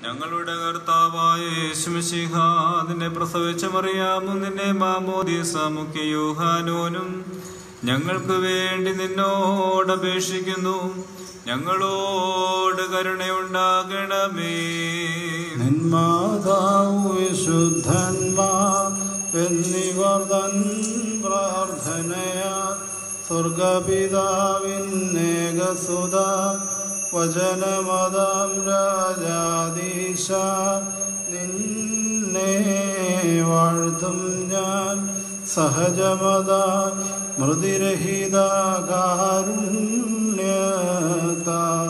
ഞങ്ങളുടെ കർത്താവായ യേശുമിശിഹ നിന്നെ പ്രസവിച്ച മറിയാമും നിന്നെ മാമോദീസ മുഖ്യ യൂഹാനോനും ഞങ്ങൾക്ക് വേണ്ടി നിന്നോട് അപേക്ഷിക്കുന്നു ഞങ്ങളോട് കരുണയുണ്ടാകണമേ നിന്മാതാവ് വിശുദ്ധന്മാർ എന്നിവർ തൻ പ്രാർത്ഥനയാ സ്വർഗപിതാവിന്നേകസുത വചനമതാം രാജാദീശ നിന്നെ വാഴ്ത്തും ഞാൻ സഹജമത മൃതിരഹിത കാരുണ്യത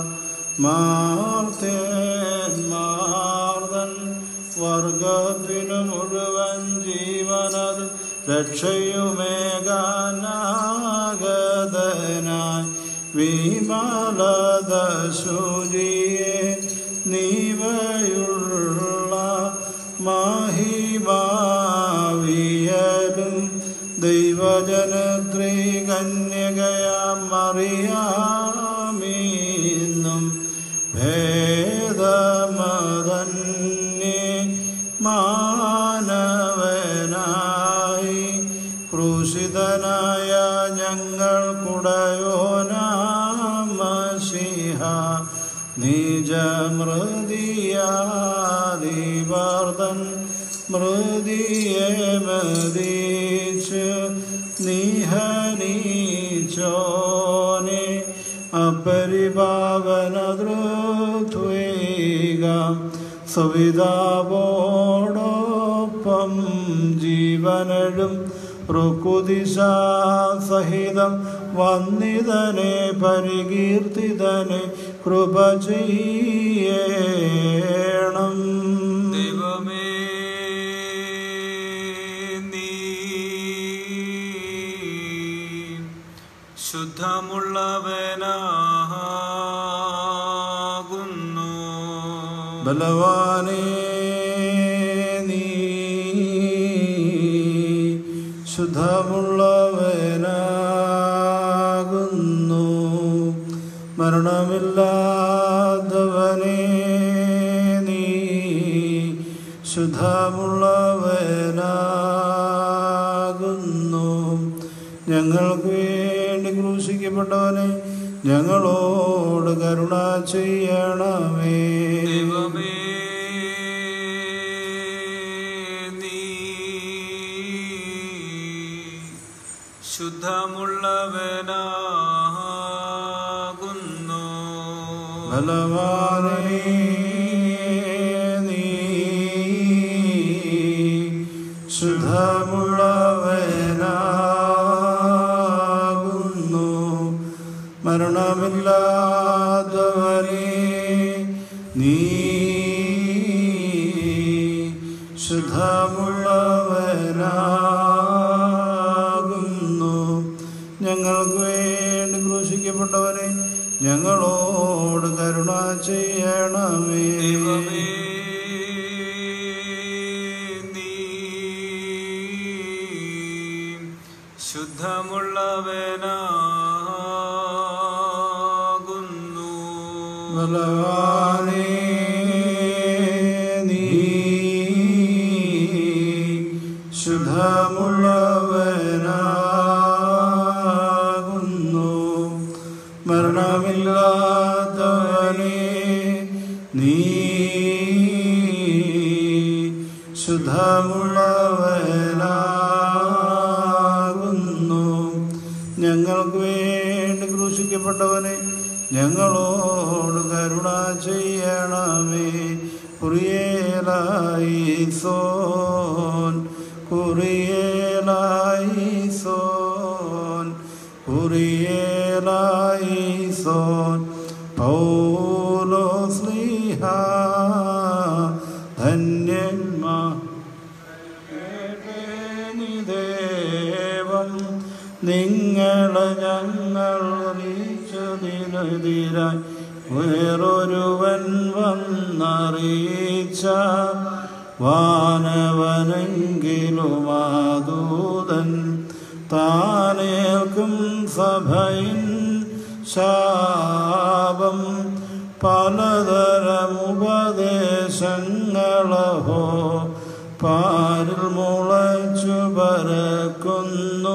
മാർത്തേന്മാർദൻ വർഗത്തിനു മുഴുവൻ ജീവനത് രക്ഷയുമേകാനാഗതനായി വിമലത ശുചിയെ നീവയുള്ള മാഹിമാവിയലും ദൈവജനത്രീ കന്യകയാം മറിയാമീന്നും ഭേദമതന്യേ മാനവനായി ക്രൂശിതനായ ഞങ്ങൾക്കുടയോനാമശിഹ നിജമൃതിയാദിവർദ്ധൻ മൃതിയെ മതിച്ച് നിഹനീച്ചോനെ അപരിപാവനദ്രുത്വേക സവിതാവോടൊപ്പം ജീവനഴും റുക്കുദിശ സഹിതം വന്നിതനെ പരികീർത്തിതനെ കൃപ ചെയ്യണം ദൈവമേ നീ ശുദ്ധമുള്ളവനാകുന്നു ബലവാനേ നീ ശുദ്ധമുള്ളവനാകുന്നു മരണമില്ലാത്തവനേ നീ ശുദ്ധമുള്ളവനാകുന്നു ഞങ്ങൾക്ക് വേണ്ടി ക്രൂശിക്കപ്പെട്ടവനെ ഞങ്ങളോട് കരുണ ചെയ്യണമേ ദൈവമേ നീ ശുദ്ധമുള്ളവനാകുന്നു ബലവാനേ നീ ശുദ്ധമുള്ളവനാകുന്നു മരണമില്ലാത്തവനേ നീ ശുദ്ധമുള്ളവനാകുന്നു ഞങ്ങൾക്ക് വേണ്ടി ക്രൂശിക്കപ്പെട്ടവരെ ഞങ്ങളോട് കരുണ ചെയ്യണമേ ദൈവമേ നീ ശുദ്ധമുള്ളവനാകുന്നു ബലവാനേ നീ ശുദ്ധമുള്ളവനാകുന്നു മരണമില്ലാത്തവനേ നീ ശുദ്ധമുള്ളവനാകുന്നു ഞങ്ങൾക്ക് വേണ്ടി ക്രൂശിക്കപ്പെട്ടവനെ ഞങ്ങളോട് കരുണ ചെയ്യണമേ കുറിയേലായി സോൻ കുറിയേലായി സോൻ കുറിയേലായി സോൻ പൗലോ സ്ലിഹ ധന്യന്മാ ദേവം നിങ്ങളെ ഞങ്ങൾ അറിയിച്ചതിനെതിരായി വേറൊരുവൻ വന്നറിയിച്ച വാനവനെങ്കിലുമാതൂതൻ താനേൽക്കും സഭയിൻ ശാപം പലതരം ഉപദേശങ്ങളഹോ പാരിൽ മുളച്ചു പരക്കുന്നു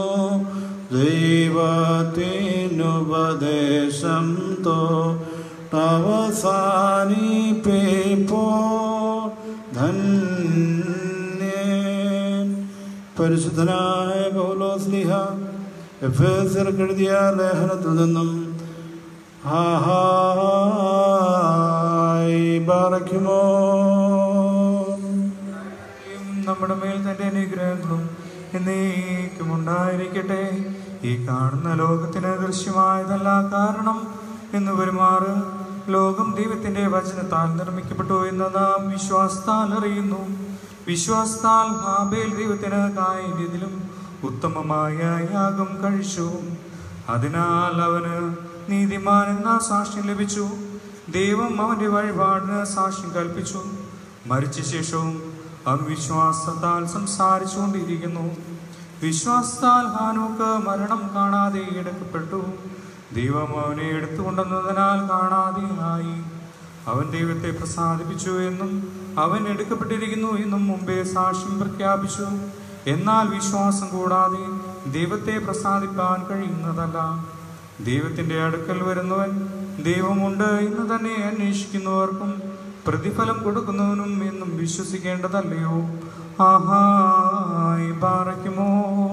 ദൈവത്തിനുപദേശം തോ അവസാനിപ്പോ ധന്യൻ പരിശുദ്ധനായ പൗലോസ്ലിഹ എഫേസർക്ക് എഴുതിയ ലേഖനത്തിൽ നിന്നും ഹാഹായി ബാറയ്ക്കുമോ നമ്മുടെ മേൽ തന്റെ അനുഗ്രഹങ്ങളും എന്നേക്കും ഉണ്ടായിരിക്കട്ടെ ഈ കാണുന്ന ലോകത്തിന് ദൃശ്യമായതല്ല കാരണം എന്ന് പെരുമാറ് ലോകം ദൈവത്തിന്റെ വചനത്താൽ നിർമ്മിക്കപ്പെട്ടു എന്ന് നാം വിശ്വാസത്താൽ അറിയുന്നു വിശ്വാസത്താൽ ഹാബേൽ ദൈവത്തിന് കായതിലും ഉത്തമമായ യാഗം കഴിച്ചു അതിനാൽ അവന് നീതിമാൻ എന്ന സാക്ഷ്യം ലഭിച്ചു ദൈവം അവന്റെ വഴിപാടിന് സാക്ഷ്യം കൽപ്പിച്ചു മരിച്ച ശേഷവും അവൻ വിശ്വാസത്താൽ സംസാരിച്ചുകൊണ്ടിരിക്കുന്നു വിശ്വാസത്താൽ ഹാനോക്ക് മരണം കാണാതെ എടുക്കപ്പെട്ടു ദൈവം അവനെ എടുത്തുകൊണ്ടെന്നതിനാൽ കാണാതെ ആയി അവൻ ദൈവത്തെ പ്രസാദിപ്പിച്ചു എന്നും അവൻ എടുക്കപ്പെട്ടിരിക്കുന്നു എന്നും മുമ്പേ സാക്ഷ്യം പ്രഖ്യാപിച്ചു എന്നാൽ വിശ്വാസം കൂടാതെ ദൈവത്തെ പ്രസാദിപ്പാൻ കഴിയുന്നതല്ല ദൈവത്തിന്റെ അടുക്കൽ വരുന്നവൻ ദൈവമുണ്ട് എന്ന് തന്നെ അന്വേഷിക്കുന്നവർക്കും പ്രതിഫലം കൊടുക്കുന്നവനും എന്നും വിശ്വസിക്കേണ്ടതല്ലയോ ആഹായി പാറയ്ക്കുമോ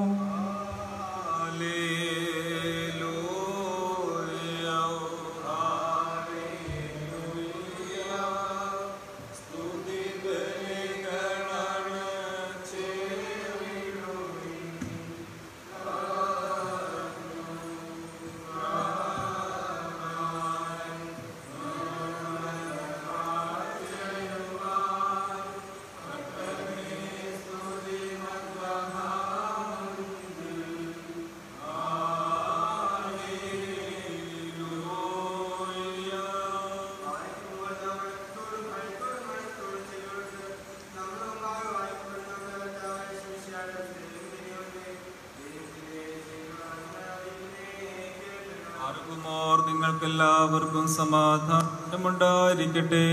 ആർക്കുമോർ നിങ്ങൾക്കെല്ലാവർക്കും സമാധാനമുണ്ടായിരിക്കട്ടെ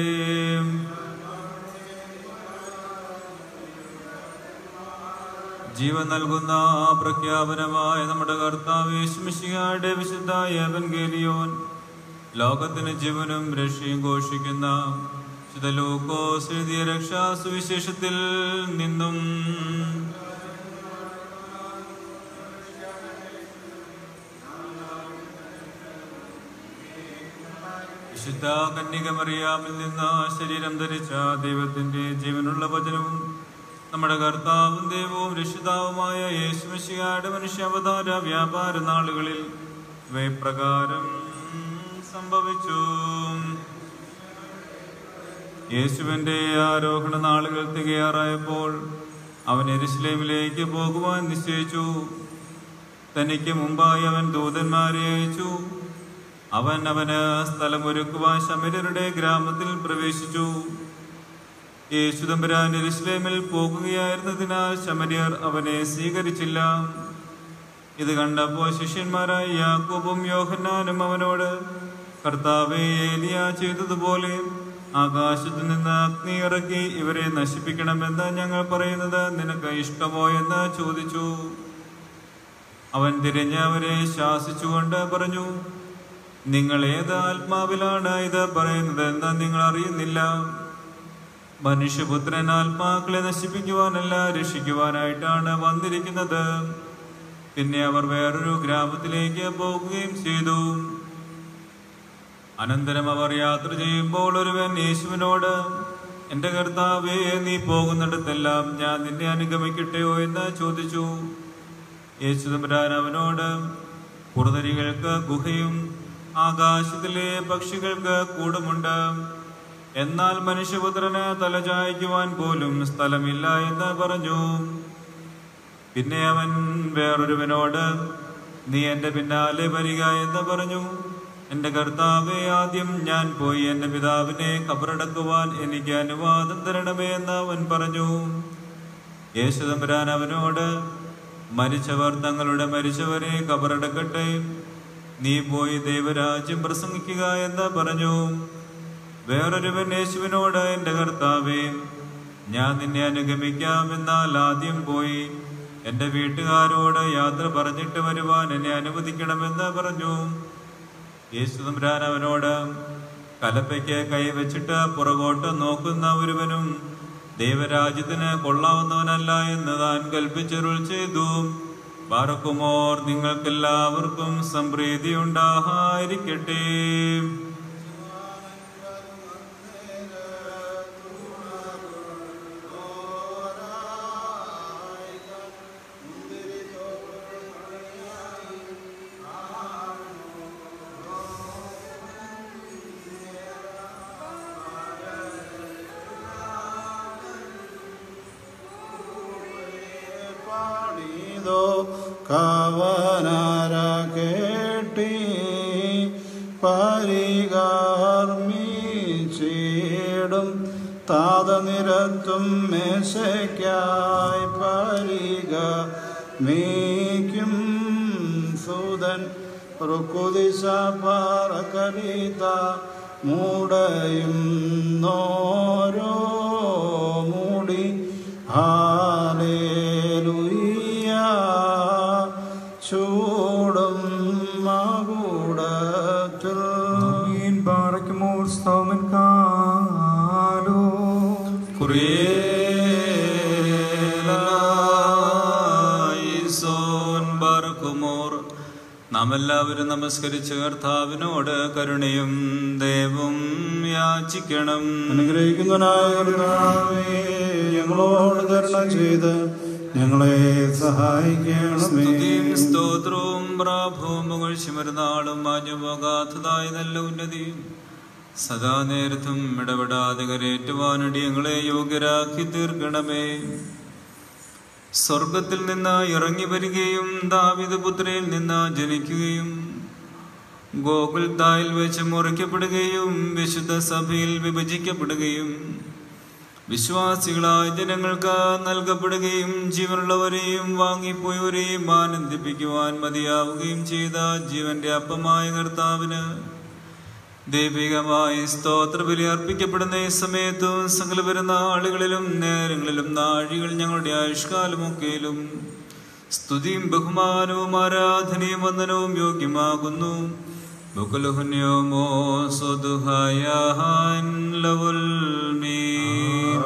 ജീവൻ നൽകുന്ന ആ പ്രഖ്യാപനമായ നമ്മുടെ കർത്താവ് യേശുമിശിഹായുടെ വിശുദ്ധ ഏവൻഗേലിയോൻ ലോകത്തിന് ജീവനും രക്ഷയും ഘോഷിക്കുന്ന വിശുദ്ധ ലൂക്കോസ് എഴുതിയ രക്ഷാ സുവിശേഷത്തിൽ നിന്നും വിശുദ്ധ കന്യകമറിയാമിൽ നിന്ന് ശരീരം ധരിച്ച ദൈവത്തിന്റെ ജീവനുള്ള വചനവും നമ്മുടെ കർത്താവും ദൈവവും രക്ഷിതാവുമായ യേശുമിശിയായുടെ മനുഷ്യാവതാര വ്യാപാര നാളുകളിൽ ഇവപ്രകാരം സംഭവിച്ചു യേശുവിന്റെ ആരോഹണ നാളുകൾ തികയാറായപ്പോൾ അവൻ എരുസലേമിലേക്ക് പോകുവാൻ നിശ്ചയിച്ചു തനിക്ക് മുമ്പായി അവൻ ദൂതന്മാരെ അയച്ചു അവൻ അവന് സ്ഥലമൊരുക്കുവാൻ ശമര്യരുടെ ഗ്രാമത്തിൽ പ്രവേശിച്ചു യേശുദമ്പുരാൻ എരുസലേമിൽ പോകുകയായിരുന്നതിനാൽ ശമര്യർ അവനെ സ്വീകരിച്ചില്ല ഇത് കണ്ടപ്പോൾ ശിഷ്യന്മാരായ യാക്കോബും യോഹന്നാനും അവനോട് കർത്താവെ ഏലിയ ചെയ്തതുപോലെ ആകാശത്തു നിന്ന് അഗ്നി ഇറക്കി ഇവരെ നശിപ്പിക്കണമെന്ന് ഞങ്ങൾ പറയുന്നത് നിനക്ക് ഇഷ്ടമോ എന്ന് ചോദിച്ചു അവൻ തിരിഞ്ഞ് അവരെ ശാസിച്ചുകൊണ്ട് പറഞ്ഞു നിങ്ങൾ ഏത് ആത്മാവിലാണ് ഇത് പറയുന്നതെന്ന് നിങ്ങൾ അറിയുന്നില്ല മനുഷ്യപുത്രൻ ആത്മാക്കളെ നശിപ്പിക്കുവാനല്ല രക്ഷിക്കുവാനായിട്ടാണ് വന്നിരിക്കുന്നത് പിന്നെ അവർ വേറൊരു ഗ്രാമത്തിലേക്ക് പോകുകയും ചെയ്തു അനന്തരം അവർ യാത്ര ചെയ്യുമ്പോൾ ഒരുവൻ യേശുവിനോട് എന്റെ കർത്താവേ നീ പോകുന്നിടത്തെല്ലാം ഞാൻ നിന്നെ അനുഗമിക്കട്ടെയോ എന്ന് ചോദിച്ചു യേശു തമ്പുരാൻ അവനോട് കുറുതരികൾക്ക് ഗുഹയും ആകാശത്തിലെ പക്ഷികൾക്ക് കൂടുമുണ്ട് എന്നാൽ മനുഷ്യപുത്രന് തലചായ്ക്കുവാൻ പോലും സ്ഥലമില്ല എന്ന് പറഞ്ഞു പിന്നെ അവൻ വേറൊരുവനോട് നീ എന്റെ പിന്നാലെ വരിക എന്ന് പറഞ്ഞു എന്റെ കർത്താവെ ആദ്യം ഞാൻ പോയി എന്റെ പിതാവിനെ കബറടക്കുവാൻ എനിക്ക് അനുവാദം തരണമേ എന്ന് അവൻ പറഞ്ഞു യേശുദമ്പുരാൻ അവനോട് മരിച്ചവർ തങ്ങളുടെ മരിച്ചവരെ കബറടക്കട്ടെ നീ പോയി ദൈവരാജ്യം പ്രസംഗിക്കുക എന്ന് പറഞ്ഞു വേറൊരുവൻ യേശുവിനോട് എൻ്റെ കർത്താവേ ഞാൻ നിന്നെ അനുഗമിക്കാം എന്നാൽ ആദ്യം പോയി എൻ്റെ വീട്ടുകാരോട് യാത്ര പറഞ്ഞിട്ട് വരുവാൻ എന്നെ അനുവദിക്കണമെന്ന് പറഞ്ഞു യേശു തമ്പുരാൻ അവനോട് കലപ്പയ്ക്ക് കൈവച്ചിട്ട് പുറകോട്ട് നോക്കുന്ന ഒരുവനും ദൈവരാജ്യത്തിന് കൊള്ളാവുന്നവനല്ല എന്ന് താൻ കൽപ്പിച്ചരുൾ ചെയ്തു പാർക്കുമോർ നിങ്ങൾക്കെല്ലാവർക്കും സംപ്രീതി ഉണ്ടായിരിക്കട്ടെ പാടിയതോ കാവനാര കേട്ടി പരികാർമീച്ചിടും താത നിരത്തും മേശയ്ക്കായി പരിക മീക്കും സൂതൻ റുക്കുദിശ പാറകലിത മൂടയും നോരോ മൂടി ഹാലേലുയ്യ ചൂടും മകൂടത്തിൽ ആമീൻ ബാറയ്ക്കുമോർ സ്തോമൻ കാലോ കുറിയേലായിസോൻ ബാറക്കുമോർ നാം എല്ലാവരും നമസ്കരിച്ച് കർത്താവിനോട് കരുണയും ദേവും യാചിക്കണം അനുഗ്രഹിക്കുന്നവനായ കർത്താവേ, ഞങ്ങളോട് കരുണ ചെയ്ത് ഞങ്ങളെ സഹായിക്കണമേ സ്തുതിയും സ്തോത്രവും പ്രാഭവും പുകഴ്ചമരുന്നാളും മാഞ്ഞുപോകാത്തതായ നല്ല ഉന്നതിയും സദാ നേരത്തും ഇടപെടാതെ കരേറ്റുവാനടി ഞങ്ങളെ യോഗ്യരാക്കി തീർക്കണമേ സ്വർഗത്തിൽ നിന്ന് ഇറങ്ങി വരികയും ദാവിദ് പുത്രയിൽ നിന്ന് ജനിക്കുകയും ഗോകുൽ തായിൽ വെച്ച് മുറിക്കപ്പെടുകയും വിശുദ്ധ സഭയിൽ വിഭജിക്കപ്പെടുകയും വിശ്വാസികളായ ജനങ്ങൾക്ക് നൽകപ്പെടുകയും ജീവനുള്ളവരെയും വാങ്ങിപ്പോയവരെയും ആനന്ദിപ്പിക്കുവാൻ മതിയാവുകയും ചെയ്ത ജീവന്റെ അപ്പമായ കർത്താവിന് ദൈവികമായി സ്തോത്രബലി അർപ്പിക്കപ്പെടുന്ന ഈ സമയത്തും സകല വരുന്ന ആളുകളിലും നേരങ്ങളിലും നാഴികൾ ഞങ്ങളുടെ ആയുഷ്കാലമൊക്കെയിലും സ്തുതിയും ബഹുമാനവും ആരാധനയും വന്ദനവും യോഗ്യമാകുന്നു ബുക്കുലുഹുന്യോമോ സ്വതുഹായാൻ ലവുൽ മീൻ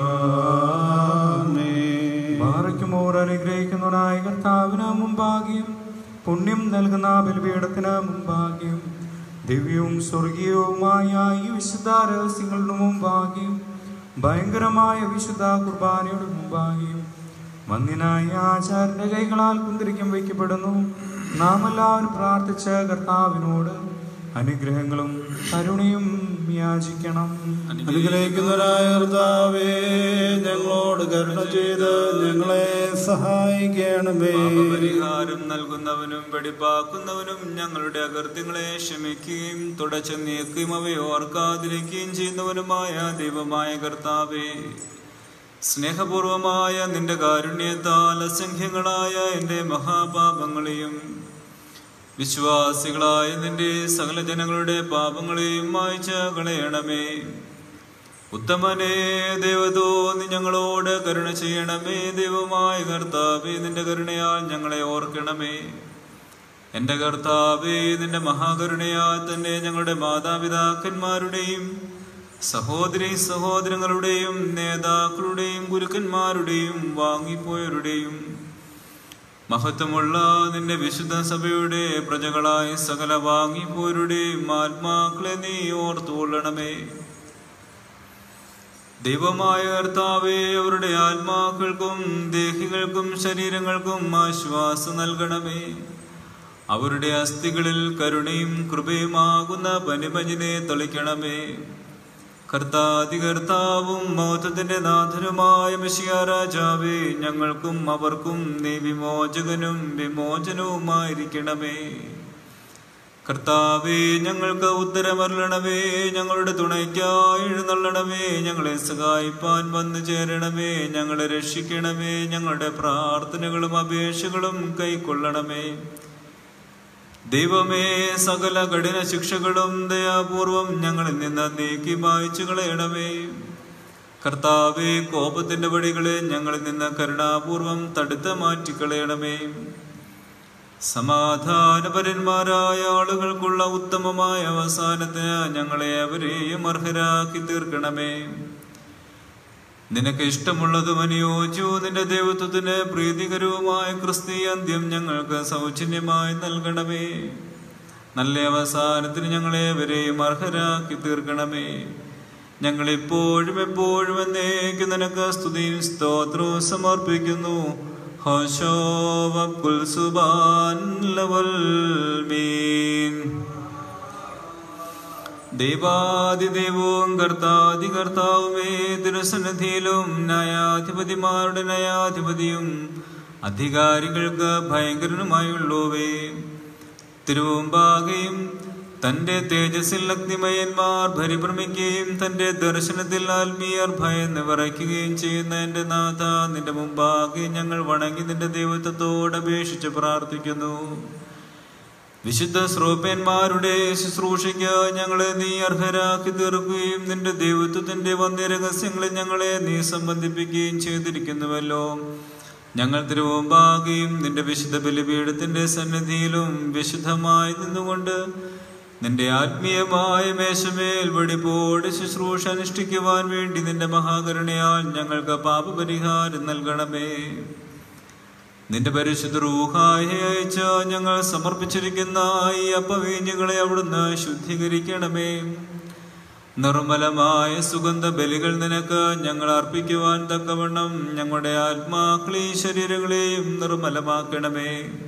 ആമേൻ. ബാറയ്ക്കുമോർ അനുഗ്രഹിക്കുന്നവനായ കർത്താവിന് മുമ്പാകിയും പുണ്യം നൽകുന്ന ബലിപീഠത്തിന് മുമ്പാകിയും ദിവ്യവും സ്വർഗീയവുമായ ഈ വിശുദ്ധ രഹസ്യങ്ങളുടെ മുമ്പാകിയും ഭയങ്കരമായ വിശുദ്ധ കുർബാനയുടെ മുമ്പാകിയും വന്യനായ ആചാര്യന്റെ കൈകളാൽ കുന്തിരിക്കം വയ്ക്കപ്പെടുന്നു നാം എല്ലാവരും പ്രാർത്ഥിച്ച കർത്താവിനോട് അനുഗ്രഹങ്ങളും കരുണയും യാചിക്കണം അനുഗ്രഹിക്കുന്നവനായ കർത്താവേ ഞങ്ങളോട് കരുണ ചെയ്ത് ഞങ്ങളെ സഹായിക്കണമേ പരിഹാരം നൽകുന്നവനും വെടിപ്പാക്കുന്നവനും ഞങ്ങളുടെ അകൃത്യങ്ങളെ ക്ഷമിക്കുകയും തുടച്ചു നീക്കുകയും അവയെ ഓർക്കാതിരിക്കുകയും ചെയ്യുന്നവനുമായ ദൈവമായ കർത്താവേ സ്നേഹപൂർവമായ നിന്റെ കാരുണ്യത്താൽ അസംഖ്യങ്ങളായ എൻ്റെ മഹാപാപങ്ങളെയും വിശ്വാസികളായ നിന്റെ സകല ജനങ്ങളുടെ പാപങ്ങളെയും മായ്ച്ച് കളയണമേ ഉത്തമനെ ദേവതോ നീ ഞങ്ങളോട് കരുണ ചെയ്യണമേ ദൈവമായ കർത്താവേ നിന്റെ കരുണയാൽ ഞങ്ങളെ ഓർക്കണമേ എന്റെ കർത്താവേ നിന്റെ മഹാകരുണയാൽ തന്നെ ഞങ്ങളുടെ മാതാപിതാക്കന്മാരുടെയും സഹോദരി സഹോദരങ്ങളുടെയും നേതാക്കളുടെയും ഗുരുക്കന്മാരുടെയും വാങ്ങിപ്പോയവരുടെയും മഹത്വമുള്ള നിന്റെ വിശുദ്ധ സഭയുടെ പ്രജകളായ സകല വാങ്ങിപ്പോരുടെയും ആത്മാക്കളെ നീ ഓർത്തുകൊള്ളണമേ ദൈവമായ കർത്താവേ അവരുടെ ആത്മാക്കൾക്കും ദേഹികൾക്കും ശരീരങ്ങൾക്കും ആശ്വാസം നൽകണമേ അവരുടെ അസ്ഥികളിൽ കരുണയും കൃപയുമാകുന്ന പനിമഞ്ഞിനെ തളിക്കണമേ കർത്താതി കർത്താവും മൗത്തത്തിന്റെ നാഥനുമായ മിശിയ രാജാവേ ഞങ്ങൾക്കും അവർക്കും നീ വിമോചകനും വിമോചനവുമായിരിക്കണമേ കർത്താവേ ഞങ്ങൾക്ക് ഉത്തരമരളണമേ ഞങ്ങളുടെ തുണയ്ക്കായി എഴുന്നള്ളണമേ ഞങ്ങളെ സഹായിപ്പാൻ വന്നു ചേരണമേ ഞങ്ങളെ രക്ഷിക്കണമേ ഞങ്ങളുടെ പ്രാർത്ഥനകളും അപേക്ഷകളും കൈക്കൊള്ളണമേ ദൈവമേ സകല കഠിന ശിക്ഷകളും ദയാപൂർവം ഞങ്ങളിൽ നിന്ന് നീക്കി മായ്ച്ചു കളയണമേ കർത്താവെ കോപത്തിന്റെ വടികളെ ഞങ്ങളിൽ നിന്ന് കരുണാപൂർവം തടുത്ത് മാറ്റിക്കളയണമേ സമാധാനപരന്മാരായ ആളുകൾക്കുള്ള ഉത്തമമായ അവസാനത്തിന് ഞങ്ങളെ അവരെയും അർഹരാക്കി തീർക്കണമേ നിനക്ക് ഇഷ്ടമുള്ളതും അനുയോജ്യവും നിന്റെ ദൈവത്വത്തിന് പ്രീതികരവുമായ ക്രിസ്തീയ അന്ത്യം ഞങ്ങൾക്ക് സൗജന്യമായി നൽകണമേ നല്ല അവസാനത്തിന് ഞങ്ങളെ അവരെയും അർഹരാക്കി തീർക്കണമേ ഞങ്ങൾ ഇപ്പോഴും എപ്പോഴും എന്നേക്കും നിനക്ക് സ്തുതിയും സ്തോത്രവും സമർപ്പിക്കുന്നു ഹോശോ വക്കുൽ സുബാൻ ലവൽ മീൻ ദൈവാദിദൈവവും കർത്താദി കർത്താവുമേ തിരുസന്നിധിയിലും ന്യായാധിപതിമാരുടെ ന്യായാധിപതിയും അധികാരികൾക്ക് ഭയങ്കരനുമായുള്ളവേ തിരുവുമ്പാകെയും തന്റെ തേജസ്സിൽ അഗ്നിമയന്മാർ പരിഭ്രമിക്കുകയും തന്റെ ദർശനത്തിൽ ആത്മീയർ ഭയന്ന് വിറയ്ക്കുകയും ചെയ്യുന്ന എന്റെ നാഥ നിന്റെ മുമ്പാകെ ഞങ്ങൾ വണങ്ങി നിന്റെ ദൈവത്വത്തോട് അപേക്ഷിച്ച് പ്രാർത്ഥിക്കുന്നു വിശുദ്ധ ശ്രോപ്യന്മാരുടെ ശുശ്രൂഷയ്ക്ക് ഞങ്ങളെ നീ അർഹരാക്കി തീർക്കുകയും നിന്റെ ദൈവത്വത്തിന്റെ വന്യരഹസ്യങ്ങളെ ഞങ്ങളെ നീ സംബന്ധിപ്പിക്കുകയും ചെയ്തിരിക്കുന്നുവല്ലോ ഞങ്ങൾ തിരുവുമ്പാകെയും നിന്റെ വിശുദ്ധ ബലിപീഠത്തിന്റെ സന്നിധിയിലും വിശുദ്ധമായി നിന്നുകൊണ്ട് നിന്റെ ആത്മീയമായ മേശമേൽ വെടിപ്പോട് ശുശ്രൂഷ അനുഷ്ഠിക്കുവാൻ വേണ്ടി നിന്റെ മഹാകരുണയാൽ ഞങ്ങൾക്ക് പാപപരിഹാരം നൽകണമേ നിന്റെ പരിശുദ്ധ റൂഹായെ അയച്ച ഞങ്ങൾ സമർപ്പിച്ചിരിക്കുന്ന ഈ അപ്പവീഞ്ഞുകളെ അവിടുന്ന് ശുദ്ധീകരിക്കണമേ നിർമ്മലമായ സുഗന്ധ ബലികൾ നിനക്ക് ഞങ്ങൾ അർപ്പിക്കുവാൻ തക്കവണ്ണം ഞങ്ങളുടെ ആത്മാക്കളെയും ശരീരങ്ങളെയും നിർമ്മലമാക്കണമേ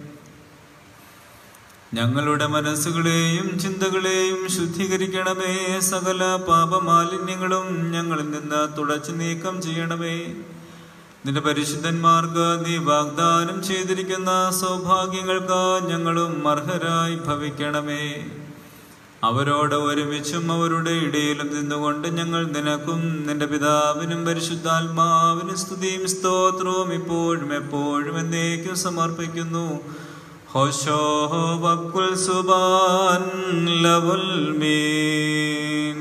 ഞങ്ങളുടെ മനസ്സുകളെയും ചിന്തകളെയും ശുദ്ധീകരിക്കണമേ സകല പാപമാലിന്യങ്ങളും ഞങ്ങളിൽ നിന്ന് തുടച്ചു നീക്കം ചെയ്യണമേ നിന്റെ പരിശുദ്ധന്മാർക്ക് നീ വാഗ്ദാനം ചെയ്തിരിക്കുന്ന സൗഭാഗ്യങ്ങൾക്ക് ഞങ്ങളും അർഹരായി ഭവിക്കണമേ അവരോട് ഒരുമിച്ചും അവരുടെ ഇടയിലും നിന്നുകൊണ്ട് ഞങ്ങൾ നിനക്കും നിന്റെ പിതാവിനും പരിശുദ്ധാത്മാവിനും സ്തുതിയും സ്തോത്രവും ഇപ്പോഴും എപ്പോഴും എന്നേക്കും സമർപ്പിക്കുന്നു ഹോശോ വക്കുൽ സുബാൻ ലവുൽ മീൻ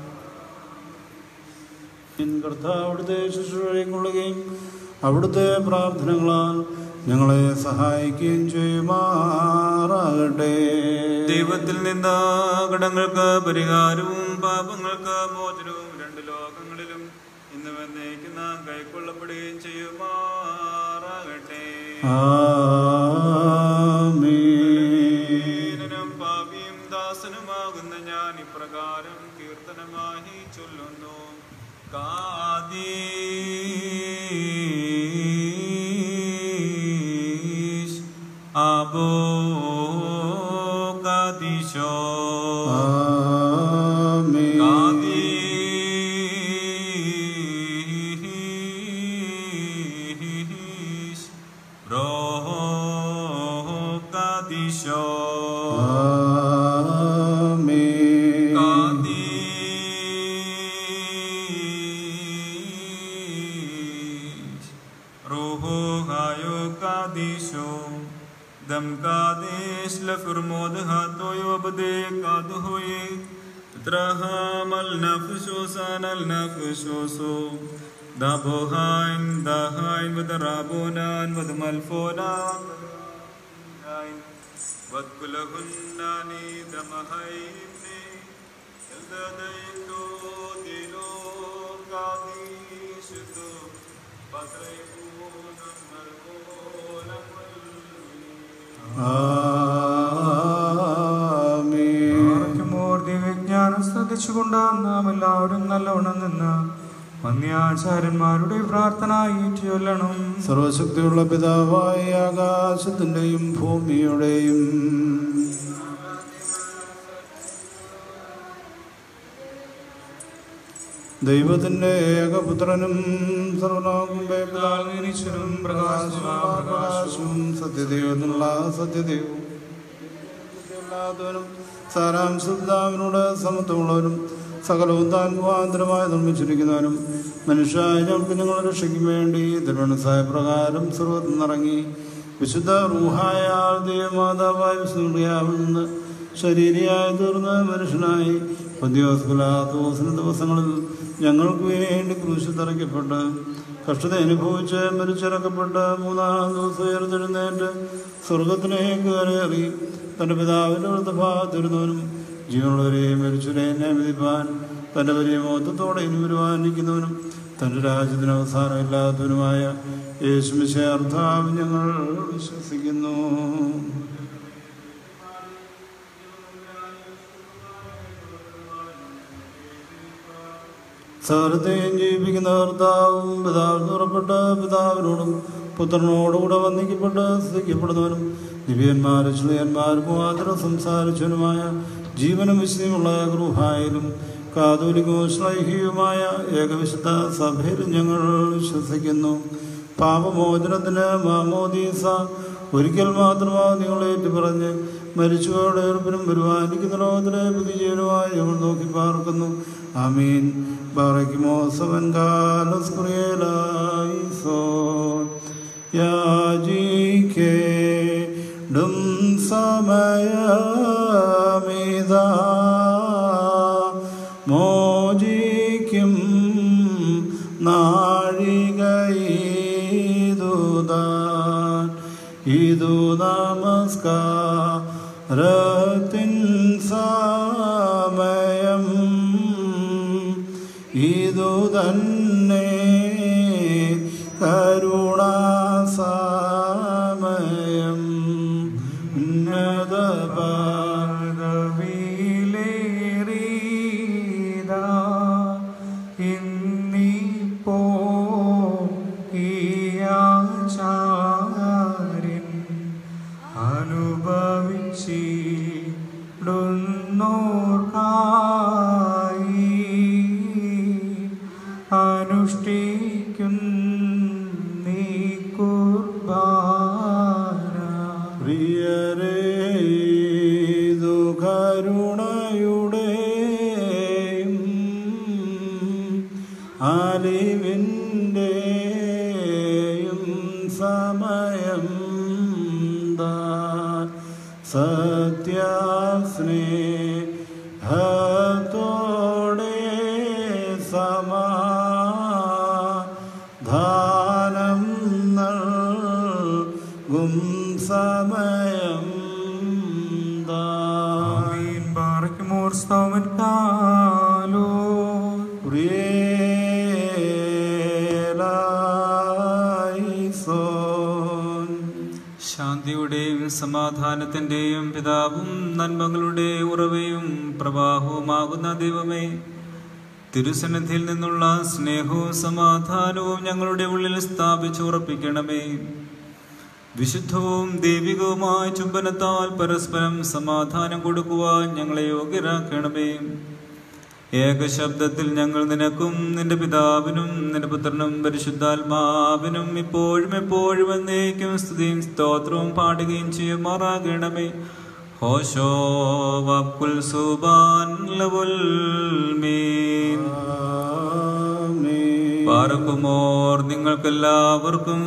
കർത്താവ് അവിടുത്തെ ശുശ്രൂഷയും കൊള്ളുകയും അവിടുത്തെ പ്രാർത്ഥനകളാൽ ഞങ്ങളെ സഹായിക്കുകയും ചെയ്യുമാറാകട്ടെ ദൈവത്തിൽ നിന്ന് കടങ്ങൾക്ക് പരിഹാരവും പാപങ്ങൾക്ക് മോചനവും രണ്ട് ലോകങ്ങളിലും ഇന്ന് വന്നേക്കുന്ന കൈക്കൊള്ളപ്പെടുകയും ചെയ്യുമാറാകട്ടെ ആമേൻ ദീനനും പാപിയും ദാസനുമാകുന്ന ഞാൻ ഇപ്രകാരം കീർത്തനമായി ചൊല്ലുന്നു കാദീശ് അബോ കാദീശോ ആമേൻ കാദീശ് റോഹോ കാദീശോ ആമേൻ കാദീശ് റോഹോ ഹായോ കാദീശോ ദം കാദേശ് ലഫുർമോദ് ഹാത്തോയോ അബദേ കാദ് ഹോയേ ത്രഹാം അൽ നഫ്ശോസാൻ അൽ നഫ്ശോസോ ദബോഹാൻ ദഹാൻ വദറാബോനാൻ വദമൽഫോനാൻ വദ്കുലഹുന്നാനി ദമഹൈനെ എൽദദൈകോ ദിലോ കാദീശുതോ പത്രൈകൂനം മൽകോലം ആമേൻ വിജ്ഞാനം ശ്രദ്ധിച്ചുകൊണ്ട് നാം എല്ലാവരും നല്ലവണ്ണം നിന്ന് വന്യാചാര്യന്മാരുടെ പ്രാർത്ഥന ഏറ്റുചൊല്ലണം സർവശക്തിയുള്ള പിതാവായ ആകാശത്തിന്റെയും ഭൂമിയുടെയും ദൈവത്തിന്റെ ഏകപുത്രനും സർവനാകുമ്പേ ഈശ്വരനും പ്രകാശമാം പ്രകാശവും സത്യദൈവത്തിനുള്ള സത്യദൈവവും സത്യമില്ലാത്തവനും സാരാംശുദ്ധാവിനോട് സമത്വമുള്ളവനും സകലവും താൻ മുഖാന്തരമായി നിർമ്മിച്ചിരിക്കുന്നവനും മനുഷ്യായ ഞങ്ങൾക്ക് ഞങ്ങളുടെ രക്ഷയ്ക്കും വേണ്ടി തിരുവനസായ പ്രകാരം സർവത്തിൽ നിറങ്ങി വിശുദ്ധ റൂഹായാൽ ദൈവമാതാവായ വിഷ്ണുറിയാവിൽ നിന്ന് ശരീരയായി തീർന്ന മനുഷ്യനായി പന്തിയോസ്കുലാത്തോസിന് ദിവസങ്ങളിൽ ഞങ്ങൾക്ക് വേണ്ടി ക്രൂശിൽ തറയ്ക്കപ്പെട്ട് കഷ്ടത അനുഭവിച്ച് മരിച്ചിറക്കപ്പെട്ട് മൂന്നാം ദിവസം ഉയർത്തെഴുന്നേറ്റ് സ്വർഗത്തിലേക്ക് കയറി തൻ്റെ പിതാവിൻ്റെ വൃദ്ധഭാഗത്തിരുന്നവനും ജീവനുള്ളവരെയും മരിച്ചവരെയും ന്യായവിധിപ്പാൻ തൻ്റെ വലിയ മഹത്വത്തോടെ ഇനി വരുവാനിരിക്കുന്നവനും തൻ്റെ രാജ്യത്തിന് അവസാനമില്ലാത്തവനുമായ യേശുമിശയാർത്ഥാവ് ഞങ്ങൾ വിശ്വസിക്കുന്നു സകലത്തെയും ജീവിപ്പിക്കുന്ന കർത്താവും പിതാവിൽ പുറപ്പെട്ട പിതാവിനോടും പുത്രനോടുകൂടെ വന്ദിക്കപ്പെട്ട് സ്തുതിക്കപ്പെടുന്നവനും ദിവ്യന്മാരും ശ്രീയന്മാരും മുഖാന്തരം സംസാരിച്ചവനുമായ ജീവനും വിശുദ്ധിയുമുള്ള ഗൃഹായാലും കാതോലികവും ശ്ലൈഹിയുമായ ഏകവിശുദ്ധ സഭയിൽ ഞങ്ങൾ വിശ്വസിക്കുന്നു പാപമോചനത്തിന് മാമോദീസ ഒരിക്കൽ മാത്രമാ നിങ്ങളേറ്റ് പറഞ്ഞ് മരിച്ചവരുടെ ഏർപ്പിനും വരുവാനിക്കുന്ന ലോകത്തിലെ പുതിയജീവനുമായി ഞങ്ങൾ നോക്കി പാർക്കുന്നു ആമീൻ ബാറയ്ക്കുമോ സവൻ കാലസ് കുറിയലായി സോ യാജിക്കേ ഡും സമയമിതാ മോചിക്കും നാഴികയിതുതാൻ ഇതു നമസ്കാരത്തിൻ സമയം ഇതു തന്നെ കരുണാസമയം ഉന്നത പദവിയിലേറിയതാ ഇന്നിപ്പോ ഈ ആചാര്യൻ അനുഭവിച്ചിടുന്നോർക്കായി അനുഷ്ഠിക്കും നീ കുർബാന പ്രിയരേ ഇതു കരുണയുടെ അലിവിൻ്റെയും സമയം താൻ സത്യസ്നേഹത്തോടെ സമാധാനം നൽകും സമയം താൻ ആമീൻ ബാറയ്ക്കുമോർ സ്തവൻ കാലോ പ്രിയലായിസോൻ ശാന്തിയുടെയും സമാധാനത്തിന്റെയും പിതാവും നന്മകളുടെ ഉറവയും പ്രവാഹവുമാകുന്ന ദൈവമേ തിരുസന്നിധിയിൽ നിന്നുള്ള സ്നേഹവും സമാധാനവും ഞങ്ങളുടെ ഉള്ളിൽ സ്ഥാപിച്ചുറപ്പിക്കണമേ വിശുദ്ധവും ദൈവികവുമായ ചുംബനത്താൽ പരസ്പരം സമാധാനം കൊടുക്കുവാൻ ഞങ്ങളെ യോഗ്യരാക്കണമേ ഏകശബ്ദത്തിൽ ഞങ്ങൾ നിനക്കും നിന്റെ പിതാവിനും നിന്റെ പുത്രനും പരിശുദ്ധാത്മാവിനും ഇപ്പോഴും എപ്പോഴും എന്നേക്കും സ്തുതിയും സ്തോത്രവും പാടുകയും ചെയ്യുമാറാകണമേ ഹോശോ വക്കുൽ സുബാൻ ലവുൽ മീൻ പാർക്കുമോർ നിങ്ങൾക്കെല്ലാവർക്കും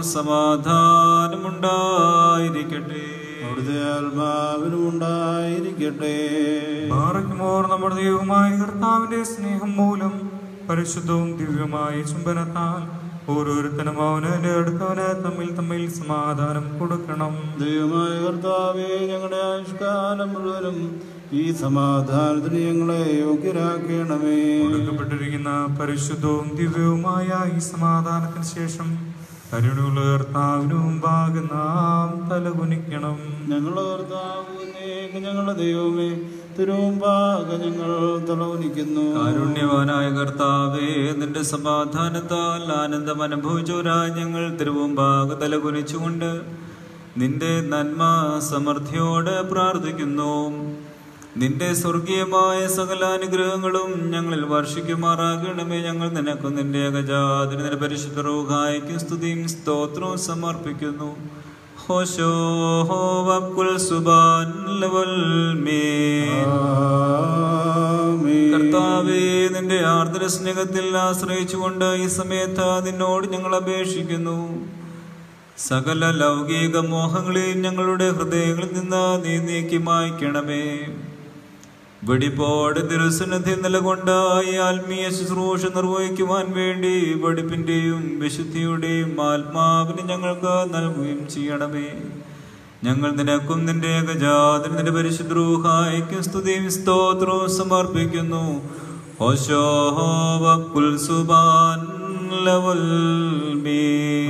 സമാധാനമുണ്ടായിരിക്കട്ടെ അവിടുത്തെ ആത്മാവിനും ഉണ്ടായിരിക്കട്ടെ ബാറയ്ക്കുമോർ നമ്മുടെ ദൈവമായ കർത്താവിന്റെ സ്നേഹം മൂലം പരിശുദ്ധവും ദിവ്യമായ ചുംബനത്താൽ ഓരോരുത്തരും അവനവന്റെ അടുത്തവന് തമ്മിൽ തമ്മിൽ സമാധാനം കൊടുക്കണം ദൈവമായ കർത്താവേ ഞങ്ങളുടെ ആയുഷ്കാലം മുഴുവനും ഈ സമാധാനത്തിന് ഞങ്ങളെ യോഗ്യരാക്കണമേ കൊടുക്കപ്പെട്ടിരിക്കുന്ന പരിശുദ്ധവും ദിവ്യവുമായ ഈ സമാധാനത്തിന് ശേഷം കരുണയുള്ള കർത്താവിന് മുമ്പാകെ നാം തലകുനിക്കണം ഞങ്ങളുടെ കർത്താവ് നീക്ക് ഞങ്ങളുടെ ദൈവമേ തിരുവുമ്പാക ഞങ്ങൾ തലവനിക്കുന്നു കാരുണ്യവാനായ കർത്താവേ നിന്റെ സമാധാനത്താൽ ആനന്ദം അനുഭവിച്ചവരായി ഞങ്ങൾ തിരുവുമ്പാകെ തലകുനിച്ചുകൊണ്ട് നിന്റെ നന്മ സമൃദ്ധിയോടെ പ്രാർത്ഥിക്കുന്നു നിന്റെ സ്വർഗീയമായ സകല അനുഗ്രഹങ്ങളും ഞങ്ങളിൽ വർഷിക്കുമാറാകണമേ ഞങ്ങൾ നിനക്കും നിന്റെ ഏകജാതിന് നിന്റെ പരിശുദ്ധ റൂഹായിക്കും സ്തുതിയും സ്തോത്രവും സമർപ്പിക്കുന്നു ഹോശോ ഹോ വക്കുൽ സുബാൻ ലവൽ മീൻ ആമേൻ. കർത്താവേ നിന്റെ ആർദ്ര സ്നേഹത്തിൽ ആശ്രയിച്ചുകൊണ്ട് ഈ സമയത്ത് നിന്നോട് ഞങ്ങൾ അപേക്ഷിക്കുന്നു സകല ലൗകിക മോഹങ്ങളെയും ഞങ്ങളുടെ ഹൃദയങ്ങളിൽ നിന്ന് നീ നീക്കി മായ്ക്കണമേ വെടിപ്പോട് തിരുസന്നിധി നിലകൊണ്ട് ഈ ആത്മീയ ശുശ്രൂഷ നിർവഹിക്കുവാൻ വേണ്ടി വെടിപ്പിന്റെയും വിശുദ്ധിയുടെയും ആത്മാവിന് ഞങ്ങൾക്ക് നൽകുകയും ചെയ്യണമേ ഞങ്ങൾ നിനക്കും നിന്റെ ഏകജാതൻ നിന്റെ പരിശുദ്രൂഹായിക്കും സ്തുതിയും സ്തോത്രവും സമർപ്പിക്കുന്നു ഓശോഹോവ കുൽസുബാൻ ലവൽ മീ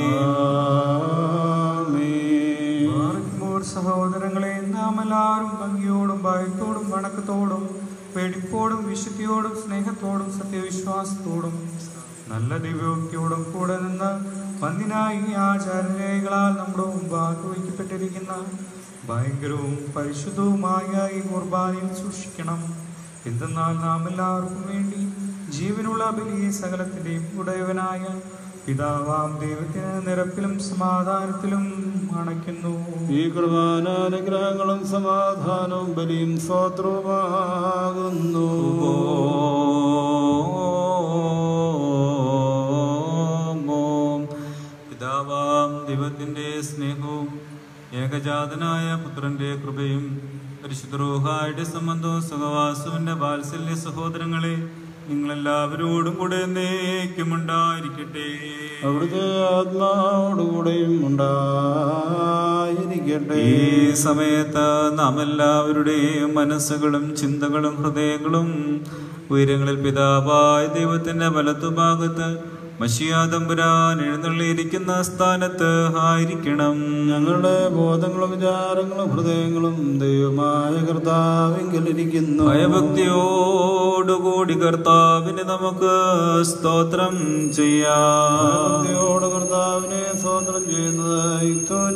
മാർഗ്ഗമോർ സഹോദരങ്ങളെ നാം എല്ലാവരും ഭംഗിയോടും ഭയത്തോടും വണക്കത്തോടും വെടിപ്പോടും വിശുദ്ധിയോടും സ്നേഹത്തോടും സത്യവിശ്വാസത്തോടും നല്ല ദിവ്യോക്തിയോടും കൂടെ നിന്ന് വന്ദിനായി ഈ ആചാരരേഖകളാൽ നമ്മുടെ മുമ്പാകെ വയ്ക്കപ്പെട്ടിരിക്കുന്ന ഭയങ്കരവും പരിശുദ്ധവുമായ ഈ കുർബാനയിൽ സൂക്ഷിക്കണം എന്തെന്നാൽ നാം എല്ലാവർക്കും വേണ്ടി ജീവനുള്ള ബലിയെ സകലത്തിൻ്റെയും ഉടയവനായ പിതാവാം ദൈവത്തിന് നിരപ്പിലും സമാധാനത്തിലും അണയ്ക്കുന്നു ഈ കൃപാനാനുഗ്രഹങ്ങളും സമാധാനവും ബലിയും സ്വത്രവുമാകുന്നു ഓം. പിതാവാം ദൈവത്തിന്റെ സ്നേഹവും ഏകജാതനായ പുത്രന്റെ കൃപയും പരിശുദ്ധരൂഹായുടെ സംബന്ധവും സുഖവാസുവിന്റെ വാത്സല്യ സഹോദരങ്ങളെ നിങ്ങളെല്ലാവരോടും കൂടെ എന്നേക്കുമുണ്ടായിരിക്കട്ടെ അവിടുത്തെ ആത്മാവോടുകൂടെയും ഉണ്ടായിരിക്കട്ടെ ഈ സമയത്ത് നാം എല്ലാവരുടെയും മനസ്സുകളും ചിന്തകളും ഹൃദയങ്ങളും ഉയരങ്ങളിൽ പിതാവായ ദൈവത്തിന്റെ വലത്തുഭാഗത്ത് മഷിയാതമ്പുരാൻ എഴുന്നള്ളിയിരിക്കുന്ന സ്ഥാനത്ത് ആയിരിക്കണം ഞങ്ങളുടെ ബോധങ്ങളും വിചാരങ്ങളും ഹൃദയങ്ങളും ദൈവമായ കർത്താവിങ്കലിരിക്കുന്നു ഭയഭക്തിയോടുകൂടി കർത്താവിന് നമുക്ക് സ്തോത്രം ചെയ്യാം ഭക്തിയോട് കർത്താവിനെ സ്വതന്ത്രം ചെയ്യുന്നത് യുക്തവും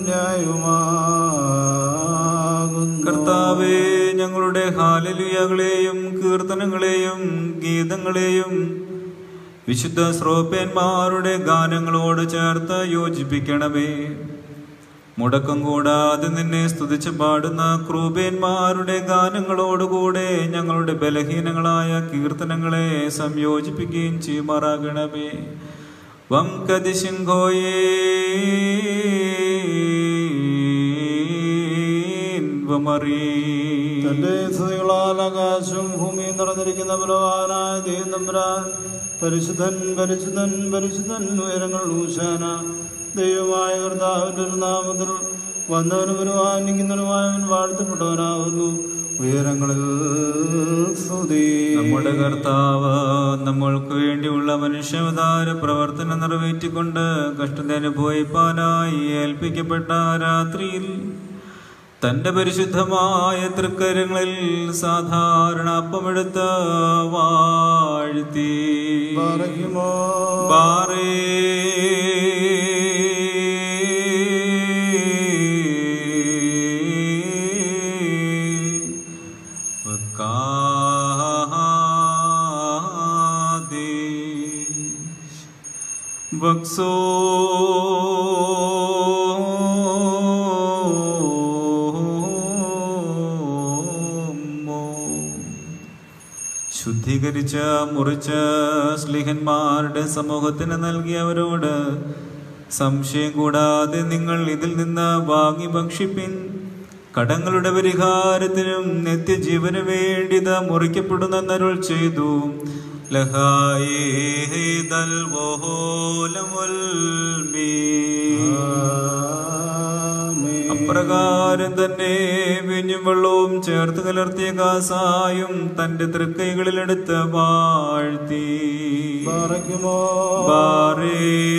ന്യായവുമാകുന്നു കർത്താവെ ഞങ്ങളുടെ ഹാലലിയകളെയും കീർത്തനങ്ങളെയും ഗീതങ്ങളെയും വിശുദ്ധ ശ്രോപ്യന്മാരുടെ ഗാനങ്ങളോട് ചേർത്ത് യോജിപ്പിക്കണമേ മുടക്കം കൂടാതെ നിന്നെ സ്തുതിച്ച് പാടുന്ന ക്രൂപേന്മാരുടെ ഗാനങ്ങളോടുകൂടെ ഞങ്ങളുടെ ബലഹീനങ്ങളായ കീർത്തനങ്ങളെ സംയോജിപ്പിക്കുകയും ചെയ്യുമാറാകണമേ വം കതിശിംഘോയേ വമറീ തന്റെ സ്തുതികളാൽ ആകാശവും ഭൂമിയും നിറഞ്ഞിരിക്കുന്ന ബലവാനായ ദൈവം പരിശുദ്ധൻ പരിശുദ്ധൻ പരിശുദ്ധൻ ഉയരങ്ങൾ ഊശാന ദൈവമായ കർത്താവിന്റെ ഒരു നാമത്തിൽ വന്നവനും വരുവാനിക്കുന്നവനുമായവൻ വാഴ്ത്തപ്പെട്ടവനാകുന്നു ഉയരങ്ങളിൽ സ്തുതി നമ്മുടെ കർത്താവ് നമ്മൾക്ക് വേണ്ടിയുള്ള മനുഷ്യാവതാര പ്രവർത്തനം നിറവേറ്റിക്കൊണ്ട് കഷ്ടത അനുഭവിപ്പാനായി ഏൽപ്പിക്കപ്പെട്ട രാത്രിയിൽ തന്റെ പരിശുദ്ധമായ തൃക്കരങ്ങളിൽ സാധാരണ അപ്പമെടുത്ത് വാഴ്ത്തി പാറയ്ക്കുമോ ബാറേ ബക്സോ ശുദ്ധീകരിച്ച മുറിച്ച സ്ലിഹന്മാരുടെ സമൂഹത്തിന് നൽകിയവരോട് സംശയം കൂടാതെ നിങ്ങൾ ഇതിൽ നിന്ന് വാങ്ങി ഭക്ഷിപ്പിൻ കടങ്ങളുടെ പരിഹാരത്തിനും നിത്യജീവന് വേണ്ടി ഇത് മുറിക്കപ്പെടുന്ന നരുൾ ചെയ്തു ലഹായേ ദൽ വോലമുൽ മീ. ആമേൻ. അപ്രകാരം തന്നെ വീഞ്ഞും വെള്ളവും ചേർത്ത് കലർത്തിയ കാസായും തന്റെ തൃക്കൈകളിലെടുത്ത് വാഴ്ത്തി പാറയ്ക്കുമോ ബാറേ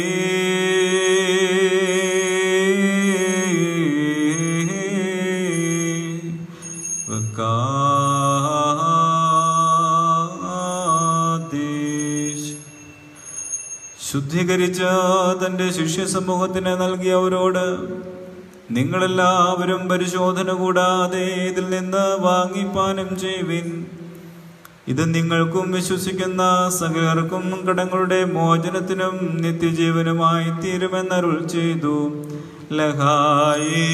വക്കാദേശ്. ശുദ്ധീകരിച്ച തന്റെ ശിഷ്യ സമൂഹത്തിന് നൽകിയവരോട് നിങ്ങളെല്ലാവരും പരിശോധന കൂടാതെ ഇതിൽ നിന്ന് വാങ്ങിപ്പാനം ചെയ്യുവിൻ ഇത് നിങ്ങൾക്കും വിശ്വസിക്കുന്ന സകലർക്കും കടങ്ങളുടെ മോചനത്തിനും നിത്യജീവനുമായി തീരുമെന്നരുൾ ചെയ്തു ലഹായി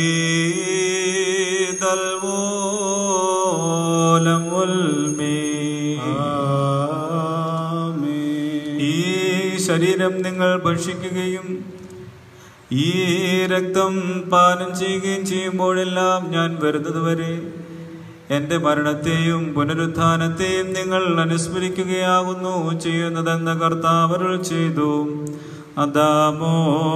ആമേൻ. ഈ ശരീരം നിങ്ങൾ ഭക്ഷിക്കുകയും ഈ രക്തം പാനം ചെയ്യുകയും ചെയ്യുമ്പോഴെല്ലാം ഞാൻ വരുന്നതുവരെ എന്റെ മരണത്തെയും പുനരുത്ഥാനത്തെയും നിങ്ങൾ അനുസ്മരിക്കുകയാകുന്നു ചെയ്യുന്നതെന്ന് കർത്താവരുൾ ചെയ്തു അദാമോ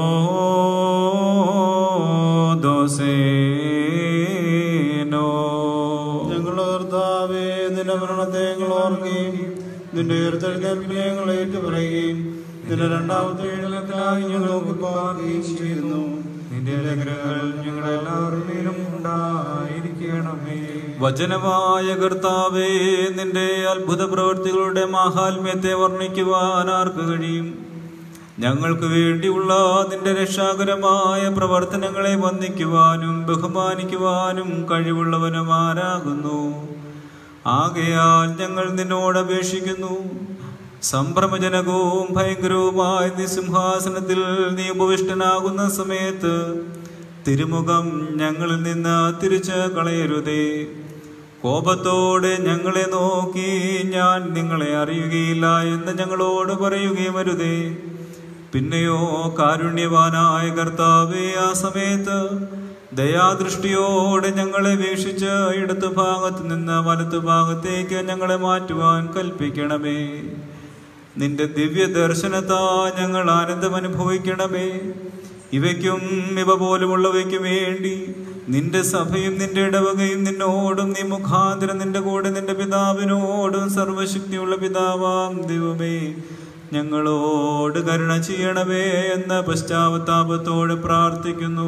ദോസേനോ ഞങ്ങളുടെ കർത്താവേ നിന്റെ മരണത്തെ ഞങ്ങൾ ഓർക്കുകയും നിന്റെ ഉയർത്തെഴുന്നേൽപ്പിനെ ഞങ്ങൾ ഏറ്റുപറയുകയും നിന്റെ രണ്ടാമത്തെ എഴുന്നേൽപ്പിനായി ഞങ്ങൾ നോക്കി പാർക്കുകയും ചെയ്യുന്നു നിന്റെ അനുഗ്രഹങ്ങൾ ഞങ്ങളുടെ എല്ലാവരുടെയും ഉണ്ടായിരിക്കണമേ വചനമായ കർത്താവേ നിന്റെ അത്ഭുത പ്രവൃത്തികളുടെ മാഹാത്മ്യത്തെ വർണ്ണിക്കുവാൻ ആർക്ക് കഴിയും ഞങ്ങൾക്ക് വേണ്ടിയുള്ള നിന്റെ രക്ഷാകരമായ പ്രവർത്തനങ്ങളെ വന്ദിക്കുവാനും ബഹുമാനിക്കുവാനും കഴിവുള്ളവനുമാരാകുന്നു ആകയാൽ ഞങ്ങൾ നിന്നോട് അപേക്ഷിക്കുന്നു സംഭ്രമജനകവും ഭയങ്കരവുമായ നിസിംഹാസനത്തിൽ നീ ഉപവിഷ്ടനാകുന്ന സമയത്ത് തിരുമുഖം ഞങ്ങളിൽ നിന്ന് തിരിച്ച് കളയരുതേ കോപത്തോടെ ഞങ്ങളെ നോക്കി ഞാൻ നിങ്ങളെ അറിയുകയില്ല എന്ന് ഞങ്ങളോട് പറയുകയും വരുതേ പിന്നെയോ കാരുണ്യവാനായ കർത്താവേ ആ സമയത്ത് ദയാദൃഷ്ടിയോടെ ഞങ്ങളെ വീക്ഷിച്ച് ഇടതു ഭാഗത്ത് നിന്ന് വലതു ഭാഗത്തേക്ക് ഞങ്ങളെ മാറ്റുവാൻ കൽപ്പിക്കണമേ നിന്റെ ദിവ്യ ദർശനത്താ ഞങ്ങൾ ആനന്ദം അനുഭവിക്കണമേ ഇവയ്ക്കും ഇവ പോലുമുള്ളവയ്ക്കും വേണ്ടി നിന്റെ സഭയും നിന്റെ ഇടവകയും നിന്നോടും നീ മുഖാന്തരം നിന്റെ കൂടെ നിന്റെ പിതാവിനോടും സർവശക്തിയുള്ള പിതാവാം ദൈവമേ ഞങ്ങളോട് കരുണ ചെയ്യണമേ എന്ന പശ്ചാത്താപത്തോടെ പ്രാർത്ഥിക്കുന്നു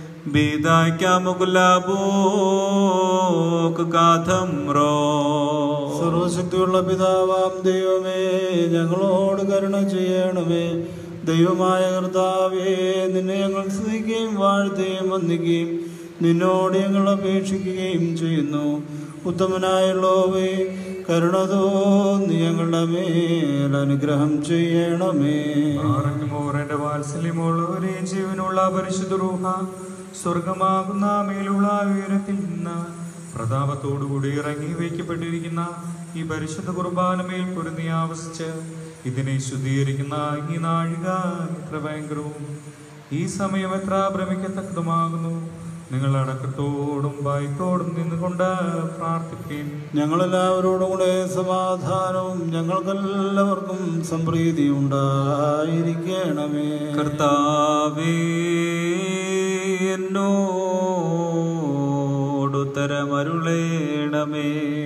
ബീതാക്കാമുകുലാബോക്ക് കാഥം റോ സർവശക്തിയുള്ള പിതാവാം ദൈവമേ ഞങ്ങളോട് കരുണ ചെയ്യണമേ ദൈവമായ കർത്താവേ നിന്നെ ഞങ്ങൾ സ്തുതിക്കുകയും വാഴ്ത്തുകയും വന്ദിക്കുകയും നിന്നോട് ഞങ്ങൾ അപേക്ഷിക്കുകയും ചെയ്യുന്നു ഉത്തമനായുള്ളവേ കരുണ തോന്നി ഞങ്ങളുടെ മേൽ അനുഗ്രഹം ചെയ്യണമേ ആറയ്ക്കുമോർ എന്റെ വാത്സല്യമുള്ളവരെ ജീവനുള്ള പരിശുദ്ധ റൂഹ സ്വർഗമാകുന്ന മേലുള്ള ഉയരത്തിൽ നിന്ന് പ്രതാപത്തോടുകൂടി ഇറങ്ങി വയ്ക്കപ്പെട്ടിരിക്കുന്ന ഈ പരിശുദ്ധ കുർബാനമേൽ പൊരുന്നി ആവസിച്ച് ഇതിനെ ശുദ്ധീകരിക്കുന്ന ഈ നാഴിക എത്ര ഭയങ്കരവും ഈ സമയം എത്ര ഭ്രമിക്കത്തക്കതുമാകുന്നു നിങ്ങൾ അടക്കത്തോടും ഭയത്തോടും നിന്നുകൊണ്ട് പ്രാർത്ഥിക്കുകയും ഞങ്ങളെല്ലാവരോടും കൂടെ സമാധാനവും ഞങ്ങൾക്കെല്ലാവർക്കും സംപ്രീതി ഉണ്ടായിരിക്കണമേ കർത്താവേ എന്നോടുത്തരമരുളേണമേ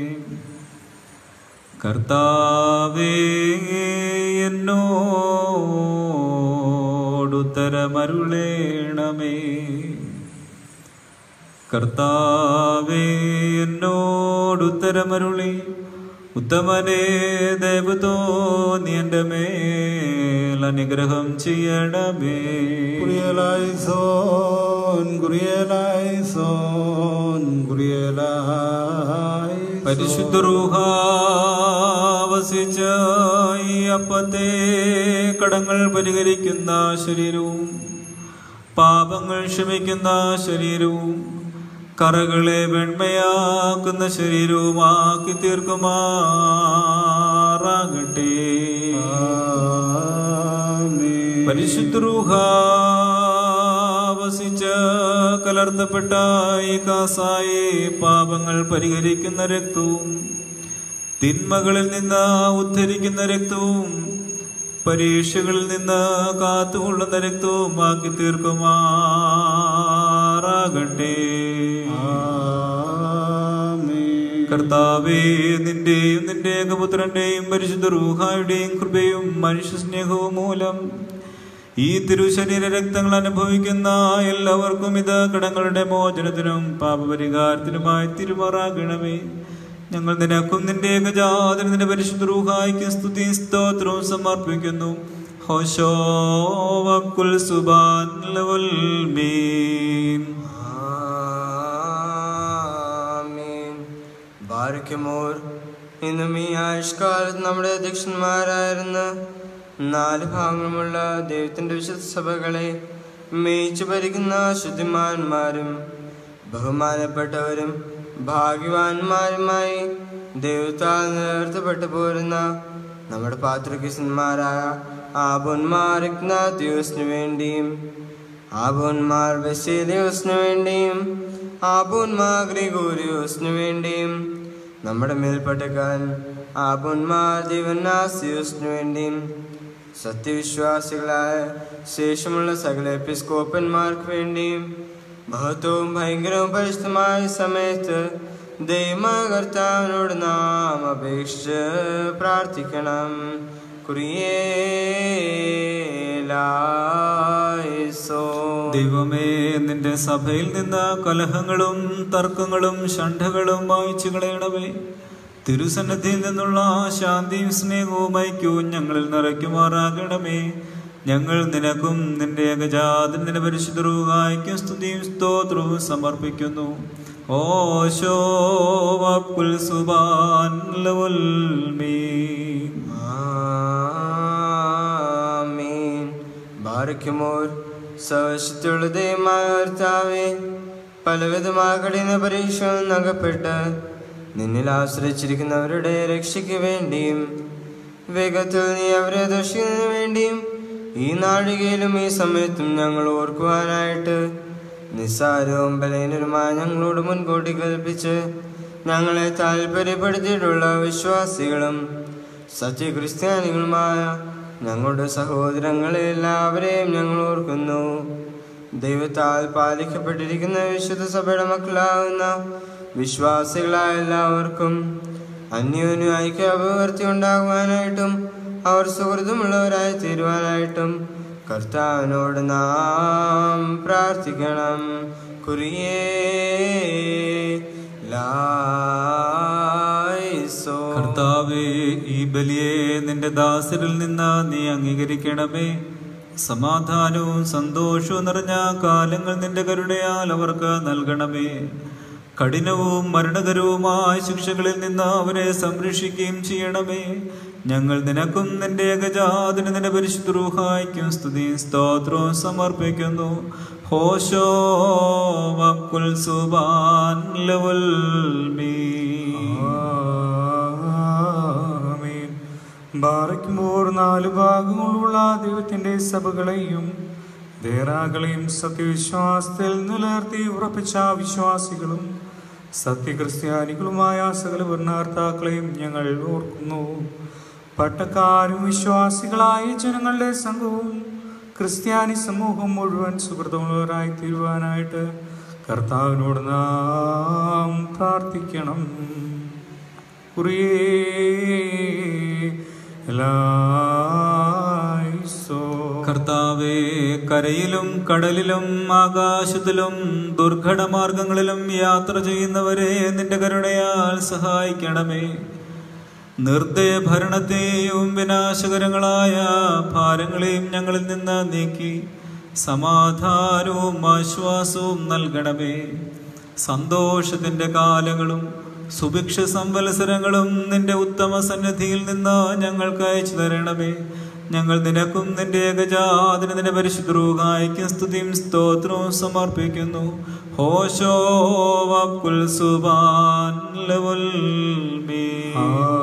കർത്താവേ എന്നോടുത്തരമരുളേണമേ കർത്താവേ എന്നോടുത്തരമരുളി ഉത്തമനെ ദൈവത്തോ നീ എൻ്റെ മേൽ അനുഗ്രഹം ചെയ്യണമേ കുറിയലായി സോൻ കുറിയലായി സോൻ കുറിയലായി പരിശുദ്ധ റൂഹ വസിച്ച ഈ അപ്പത്തെ കടങ്ങൾ പരിഹരിക്കുന്ന ശരീരവും പാപങ്ങൾ ക്ഷമിക്കുന്ന ശരീരവും കറകളെ വെണ്മയാക്കുന്ന ശരീരവുമാക്കി തീർക്കുമാറാകട്ടെ പരിശുദ്ധ റൂഹ വസിച്ച് കലർത്തപ്പെട്ട ഈ കാസായി പാപങ്ങൾ പരിഹരിക്കുന്ന രക്തവും തിന്മകളിൽ നിന്ന് ഉദ്ധരിക്കുന്ന രക്തവും പരീക്ഷകളിൽ നിന്ന് കാത്തുകൊള്ളുന്ന രക്തവും ആക്കി തീർക്കുമാറാകട്ടെ കർത്താവേ നിന്റെയും നിന്റെ ഏകപുത്രന്റെയും പരിശുദ്ധ റൂഹായുടെയും കൃപയും മനുഷ്യ സ്നേഹവും മൂലം ഈ തിരുശരീര രക്തങ്ങൾ അനുഭവിക്കുന്ന എല്ലാവർക്കും ഇത് കടങ്ങളുടെ മോചനത്തിനും പാപപരിഹാരത്തിനുമായി തിരുമാറാകണമേ ഞങ്ങൾ നിനക്കും നിന്റെ ഏകജാതനും നിന്റെ പരിശുദ്ധ റൂഹായിക്കും സ്തുതി സ്തോത്രവും സമർപ്പിക്കുന്നു ഹോശോ വക്കുൽ സുബാൻ ലവൽ മീൻ ആമീൻ. ബാരക്കുമോർ ഇന്നും ഈ ആയുഷ്കാലത്ത് നമ്മുടെ അധ്യക്ഷന്മാരായിരുന്ന നാല് ഭാഗങ്ങളുമുള്ള ദൈവത്തിന്റെ വിശുദ്ധ സഭകളെ മേയിച്ചു ഭരിക്കുന്ന ശുദ്ധിമാന്മാരും ബഹുമാനപ്പെട്ടവരും ഭാഗ്യവാന്മാരുമായി ദൈവത്താൽ നിലനിർത്തപ്പെട്ടു പോരുന്ന നമ്മുടെ പാത്രികന്മാരായ ആബുന്മാർ ഇഗ്നാത്യോസിനു വേണ്ടിയും ആബോന്മാർ ബസേലിയോസിനു വേണ്ടിയും ആബോന്മാർ ഗ്രിഗോരിയോസിനു വേണ്ടിയും നമ്മുടെ മേൽപ്പെട്ടക്കാൻ ആബോന്മാർ ദിവനാസിയോസിനു വേണ്ടിയും സത്യവിശ്വാസികളായ ശേഷമുള്ള സകല എപ്പിസ്കോപ്പന്മാർക്ക് വേണ്ടിയും മഹത്വവും ഭയങ്കരവും പരിശുദ്ധമായ സമയത്ത് ദൈവകർത്താവിനോട് നാം അപേക്ഷിച്ച് പ്രാർത്ഥിക്കണം കുറിയേലായിസോ ദൈവമേ നിന്റെ സഭയിൽ നിന്ന് കലഹങ്ങളും തർക്കങ്ങളും ഷണ്ഠകളും വായിച്ചു കളയണമേ തിരുസന്നദ്ധിയിൽ നിന്നുള്ള ശാന്തിയും സ്നേഹവും ഐക്യവും ഞങ്ങളിൽ നിറയ്ക്കുമാറാകണമേ ഞങ്ങൾ നിനക്കും നിന്റെ ഏകജാതൻ നിന്റെ പരിശുദ്ധ സ്തുതിയും സ്തോത്രവും സമർപ്പിക്കുന്നു ഓശോ വക്കുൽ സുബാൻ ലവുൽ മീൻ. ആമീൻ ബാരക്കുമോർ സവശത്തുള്ള ദൈവമായ കർത്താവേ പലവിധമായ കഠിന പരീക്ഷ നകപ്പെട്ട് നിന്നിൽ ആശ്രയിച്ചിരിക്കുന്നവരുടെ രക്ഷയ്ക്ക് വേണ്ടിയും വേഗത്തിൽ നീ അവരെ ദർശിക്കുന്നതിന് വേണ്ടിയും ഈ നാഴികയിലും ഈ സമയത്തും ഞങ്ങൾ ഓർക്കുവാനായിട്ട് നിസ്സാരവും ബലഹീനരുമായ ഞങ്ങളോട് മുൻകൂട്ടി കൽപ്പിച്ച് ഞങ്ങളെ താല്പര്യപ്പെടുത്തിയിട്ടുള്ള വിശ്വാസികളും സത്യക്രിസ്ത്യാനികളുമായ ഞങ്ങളുടെ സഹോദരങ്ങളെ എല്ലാവരെയും ഞങ്ങൾ ഓർക്കുന്നു ദൈവത്താൽ പാലിക്കപ്പെട്ടിരിക്കുന്ന വിശുദ്ധ സഭയുടെ മക്കളാകുന്ന വിശ്വാസികളായ എല്ലാവർക്കും അന്യോന്യ ഐക്യ അഭിവൃദ്ധി ഉണ്ടാകുവാനായിട്ടും അവർ സുഹൃത്തുമുള്ളവരായി തീരുവാനായിട്ടും കർത്താവിനോട് നാം പ്രാർത്ഥിക്കണം കുറിയേ ലായിസോ കർത്താവേ ഈ ബലിയെ നിന്റെ ദാസരിൽ നിന്ന് നീ അംഗീകരിക്കണമേ സമാധാനവും സന്തോഷവും നിറഞ്ഞ കാലങ്ങൾ നിന്റെ കരുണയാൽ അവർക്ക് നൽകണമേ കഠിനവും മരണകരവുമായ ശിക്ഷകളിൽ നിന്ന് അവരെ സംരക്ഷിക്കുകയും ചെയ്യണമേ ഞങ്ങൾ നിനക്കും നിന്റെ ഏകജാതിന് നിന്റെ പരിശുദ്ധ റൂഹായിക്കും സ്തുതിയും സ്തോത്രവും സമർപ്പിക്കുന്നു ഹോശോ വക്കുൽ സുബാൻ ലവുൽ മീൻ. ആമേൻ. ബാറയ്ക്കുമ്പോൾ നാല് ഭാഗങ്ങളുള്ള ദൈവത്തിന്റെ സഭകളെയും ദേറാകളെയും സത്യവിശ്വാസത്തിൽ നിലനിർത്തി ഉറപ്പിച്ച വിശ്വാസികളും സത്യക്രിസ്ത്യാനികളുമായ സകല ഭരണാർത്ഥാക്കളെയും ഞങ്ങൾ ഓർക്കുന്നു പട്ടക്കാരും വിശ്വാസികളായ ജനങ്ങളുടെ സംഘവും ക്രിസ്ത്യാനി സമൂഹം മുഴുവൻ സുഹൃത്തുള്ളവരായി തീരുവാനായിട്ട് കർത്താവിനോട് നാം പ്രാർത്ഥിക്കണം കുറിയേ ലായിസോ. കർത്താവേ കരയിലും കടലിലും ആകാശത്തിലും ദുർഘടമാർഗങ്ങളിലും യാത്ര ചെയ്യുന്നവരെ നിന്റെ കരുണയാൽ സഹായിക്കണമേ നിർദ്ദയ ഭരണത്തെയും വിനാശകരങ്ങളായ ഭാരങ്ങളെയും ഞങ്ങളിൽ നിന്ന് നീക്കി സമാധാനവും ആശ്വാസവും നൽകണമേ സന്തോഷത്തിന്റെ കാലങ്ങളും സുഭിക്ഷ സംവത്സരങ്ങളും നിന്റെ ഉത്തമ സന്നിധിയിൽ നിന്ന് ഞങ്ങൾക്ക് അയച്ചു തരണമേ ഞങ്ങൾ നിനക്കും നിന്റെ ഏകജാതിന് നിന്റെ പരിശുദ്രൂഹായിക്കും സ്തുതിയും സ്തോത്രവും സമർപ്പിക്കുന്നു ഹോശോ വക്കുൽ സുബാൻ ലവുൽ മീൻ.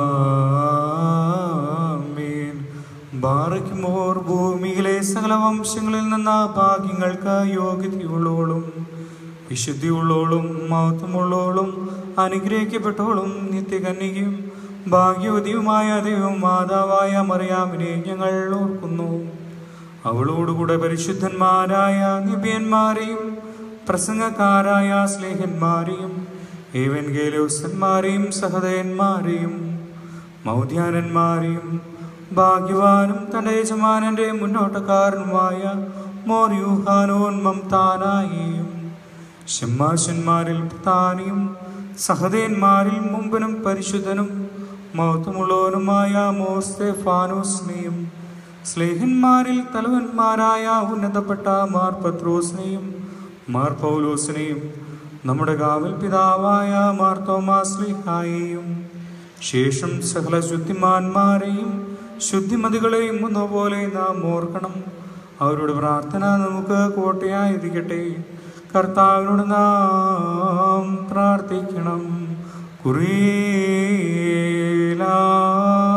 ആമേൻ. ബാറയ്ക്കുമോർ ഭൂമിയിലെ സകല വംശങ്ങളിൽ നിന്ന് ഭാഗ്യങ്ങൾക്ക് യോഗ്യതയുള്ളോളും വിശുദ്ധിയുള്ളോളും മഹത്വമുള്ളോളും അനുഗ്രഹിക്കപ്പെട്ടോളും നിത്യകന്യകയും ഭാഗ്യവതിയുമായ ദൈവം മാതാവായ മറിയാമിനെ ഞങ്ങൾ ഓർക്കുന്നു അവളോടുകൂടെ പരിശുദ്ധന്മാരായ നിബ്യന്മാരെയും പ്രസംഗക്കാരായ സ്നേഹന്മാരെയും ഏവൻഗേലോസന്മാരെയും സഹദയന്മാരെയും മൗദ്യാനന്മാരെയും ഭാഗ്യവാനും തന്റെ യജമാനന്റെ മുന്നോട്ടക്കാരനുമായ മോർയൂഹാനോൻ മംതാനായെയും ഷമ്മാശന്മാരിൽ പ്രധാനിയും സഹദേന്മാരിൽ മുമ്പനും പരിശുദ്ധനും മൗത്തമുള്ളവനുമായ മോസ്തേഫാനോസിനെയും സ്ലേഹന്മാരിൽ തലവന്മാരായ ഉന്നതപ്പെട്ട മാർ പത്രോസിനെയും മാർ പൗലോസിനെയും നമ്മുടെ കാവൽ പിതാവായ മാർ തോമാസ്ലിഹായെയും ശേഷം സകല ശുദ്ധിമാന്മാരെയും ശുദ്ധിമതികളെയും ഒന്നുപോലെ നാം ഓർക്കണം അവരുടെ പ്രാർത്ഥന നമുക്ക് കോട്ടയായിരിക്കട്ടെ കർത്താവിനോട് നാം പ്രാർത്ഥിക്കണം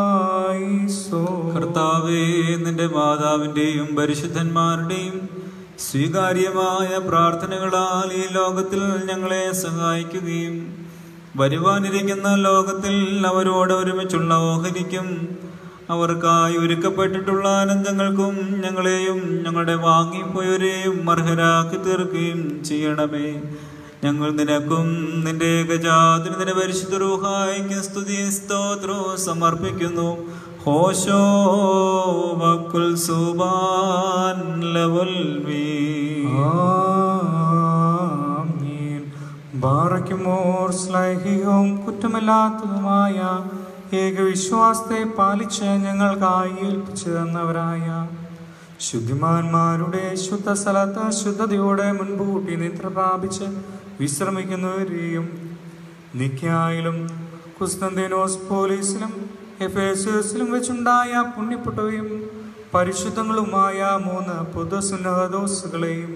കുറേലായിസോ കർത്താവേ നിന്റെ മാതാവിൻ്റെയും പരിശുദ്ധന്മാരുടെയും സ്വീകാര്യമായ പ്രാർത്ഥനകളാൽ ഈ ലോകത്തിൽ ഞങ്ങളെ സഹായിക്കുകയും വരുവാനിരിക്കുന്ന ലോകത്തിൽ അവരോട് ഒരുമിച്ചുള്ള ഓഹരിക്കും അവർക്കായി ഒരുക്കപ്പെട്ടിട്ടുള്ള ആനന്ദങ്ങൾക്കും ഞങ്ങളെയും ഞങ്ങളുടെ വാങ്ങിപ്പോയവരെയും അർഹരാക്കി തീർക്കുകയും ചെയ്യണമേ ഞങ്ങൾ നിനക്കും നിന്റെ ഏകജാതിന് നിന്റെ പരിശുദ്ധ റൂഹായിക്കും സ്തുതി സ്തോത്രവും സമർപ്പിക്കുന്നു ഹോശോ വക്കുൽ സുബാൻ ലവൽ ആമീൻ. ബാറയ്ക്കുമോർ സ്ലൈഹികവും കുറ്റമില്ലാത്തതുമായ ഏകവിശ്വാസത്തെ പാലിച്ച് ഞങ്ങൾക്കായി ഏൽപ്പിച്ചു തന്നവരായ ശുദ്ധിമാന്മാരുടെ ശുദ്ധ സ്ഥലത്ത് ശുദ്ധതയോടെ മുൻകൂട്ടി നിദ്ര പ്രാപിച്ച് വിശ്രമിക്കുന്നവരെയും നിക്കായിലും കുസ്തന്തേനോസ് പോലീസിലും എഫേസസിലും വെച്ചുണ്ടായ പുണ്യപ്പെട്ടവയും പരിശുദ്ധങ്ങളുമായ മൂന്ന് പൊതുസുന്നഹദോസുകളെയും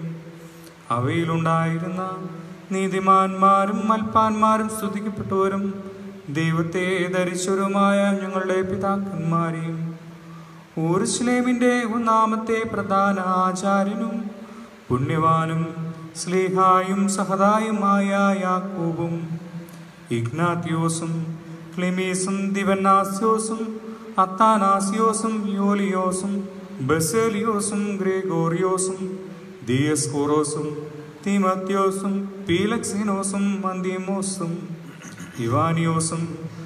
അവയിലുണ്ടായിരുന്ന നീതിമാന്മാരും മൽപ്പാന്മാരും സ്തുതിക്കപ്പെട്ടവരും ദൈവത്തെ ധരിച്ചവരുമായ ഞങ്ങളുടെ പിതാക്കന്മാരെയും ഊർസ്ലേമിന്റെ ഒന്നാമത്തെ പ്രധാന ആചാര്യനും പുണ്യവാനും സ്ലീഹായും സഹതായുമായ യാക്കൂബും ഇഗ്നാത്യോസും ക്ലിമീസും ദിവന്നാസ്യോസും അത്താനാസിയോസും യോലിയോസും ബസേലിയോസും ഗ്രേഗോറിയോസും ദിയസ്കോറോസും തീമത്യോസും പീലക്സിനോസും മന്തിമോസും ഇവാനിയോസും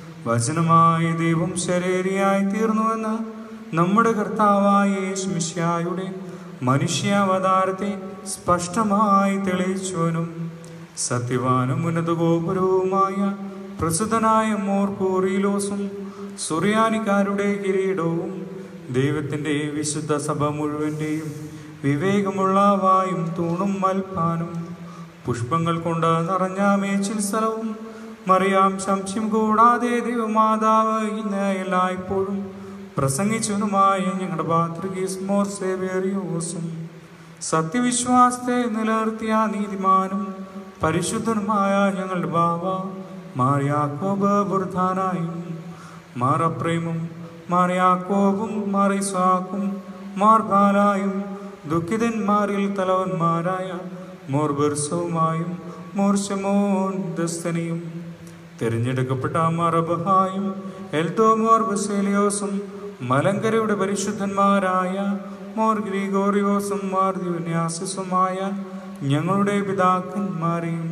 വചനമായ ദൈവം ശരീരിയായി തീർന്നുവെന്ന് നമ്മുടെ കർത്താവായ യേശുമിശിഹായുടെ മനുഷ്യാവതാരത്തെ സ്പഷ്ടമായി തെളിയിച്ചവനും സത്യവാനും ഉന്നതഗോപുരവുമായ പ്രസിദ്ധനായ മോർപൂറിയിലോസും സുറിയാനിക്കാരുടെ കിരീടവും ദൈവത്തിൻ്റെ വിശുദ്ധ സഭ മുഴുവൻ്റെയും വിവേകമുള്ള വായും തൂണും മൽപ്പാനും പുഷ്പങ്ങൾ കൊണ്ട് നിറഞ്ഞ മേച്ചിൽ സ്ഥലവും മറിയാം സംശയം കൂടാതെ ദൈവമാതാവ് ഇന്ന് എല്ലായ്പ്പോഴും പ്രസംഗിച്ചവനുമായ ഞങ്ങളുടെ പാത്രികീസ് മോർ സേവേറിയോസും സത്യവിശ്വാസത്തെ നിലനിർത്തിയ നീതിമാനും പരിശുദ്ധനുമായ ഞങ്ങളുടെ ബാബ മാറിയാക്കോബ് ബുർധാനായും മാറപ്രേമും മാറിയാക്കോബും മാറിസ്വാക്കും മാർബാലായും ദുഃഖിതന്മാരിൽ തലവന്മാരായ മോർ ബിർസവുമായും മോർ ശമോൻ ദസ്തനിയും തിരഞ്ഞെടുക്കപ്പെട്ട മറബഹായും എൽദോ മോർ ബസേലിയോസും മലങ്കരയുടെ പരിശുദ്ധന്മാരായ മോർ ഗ്രിഗോറിയോസും മാർ ദിവന്യാസസുമായ ഞങ്ങളുടെ പിതാക്കന്മാരെയും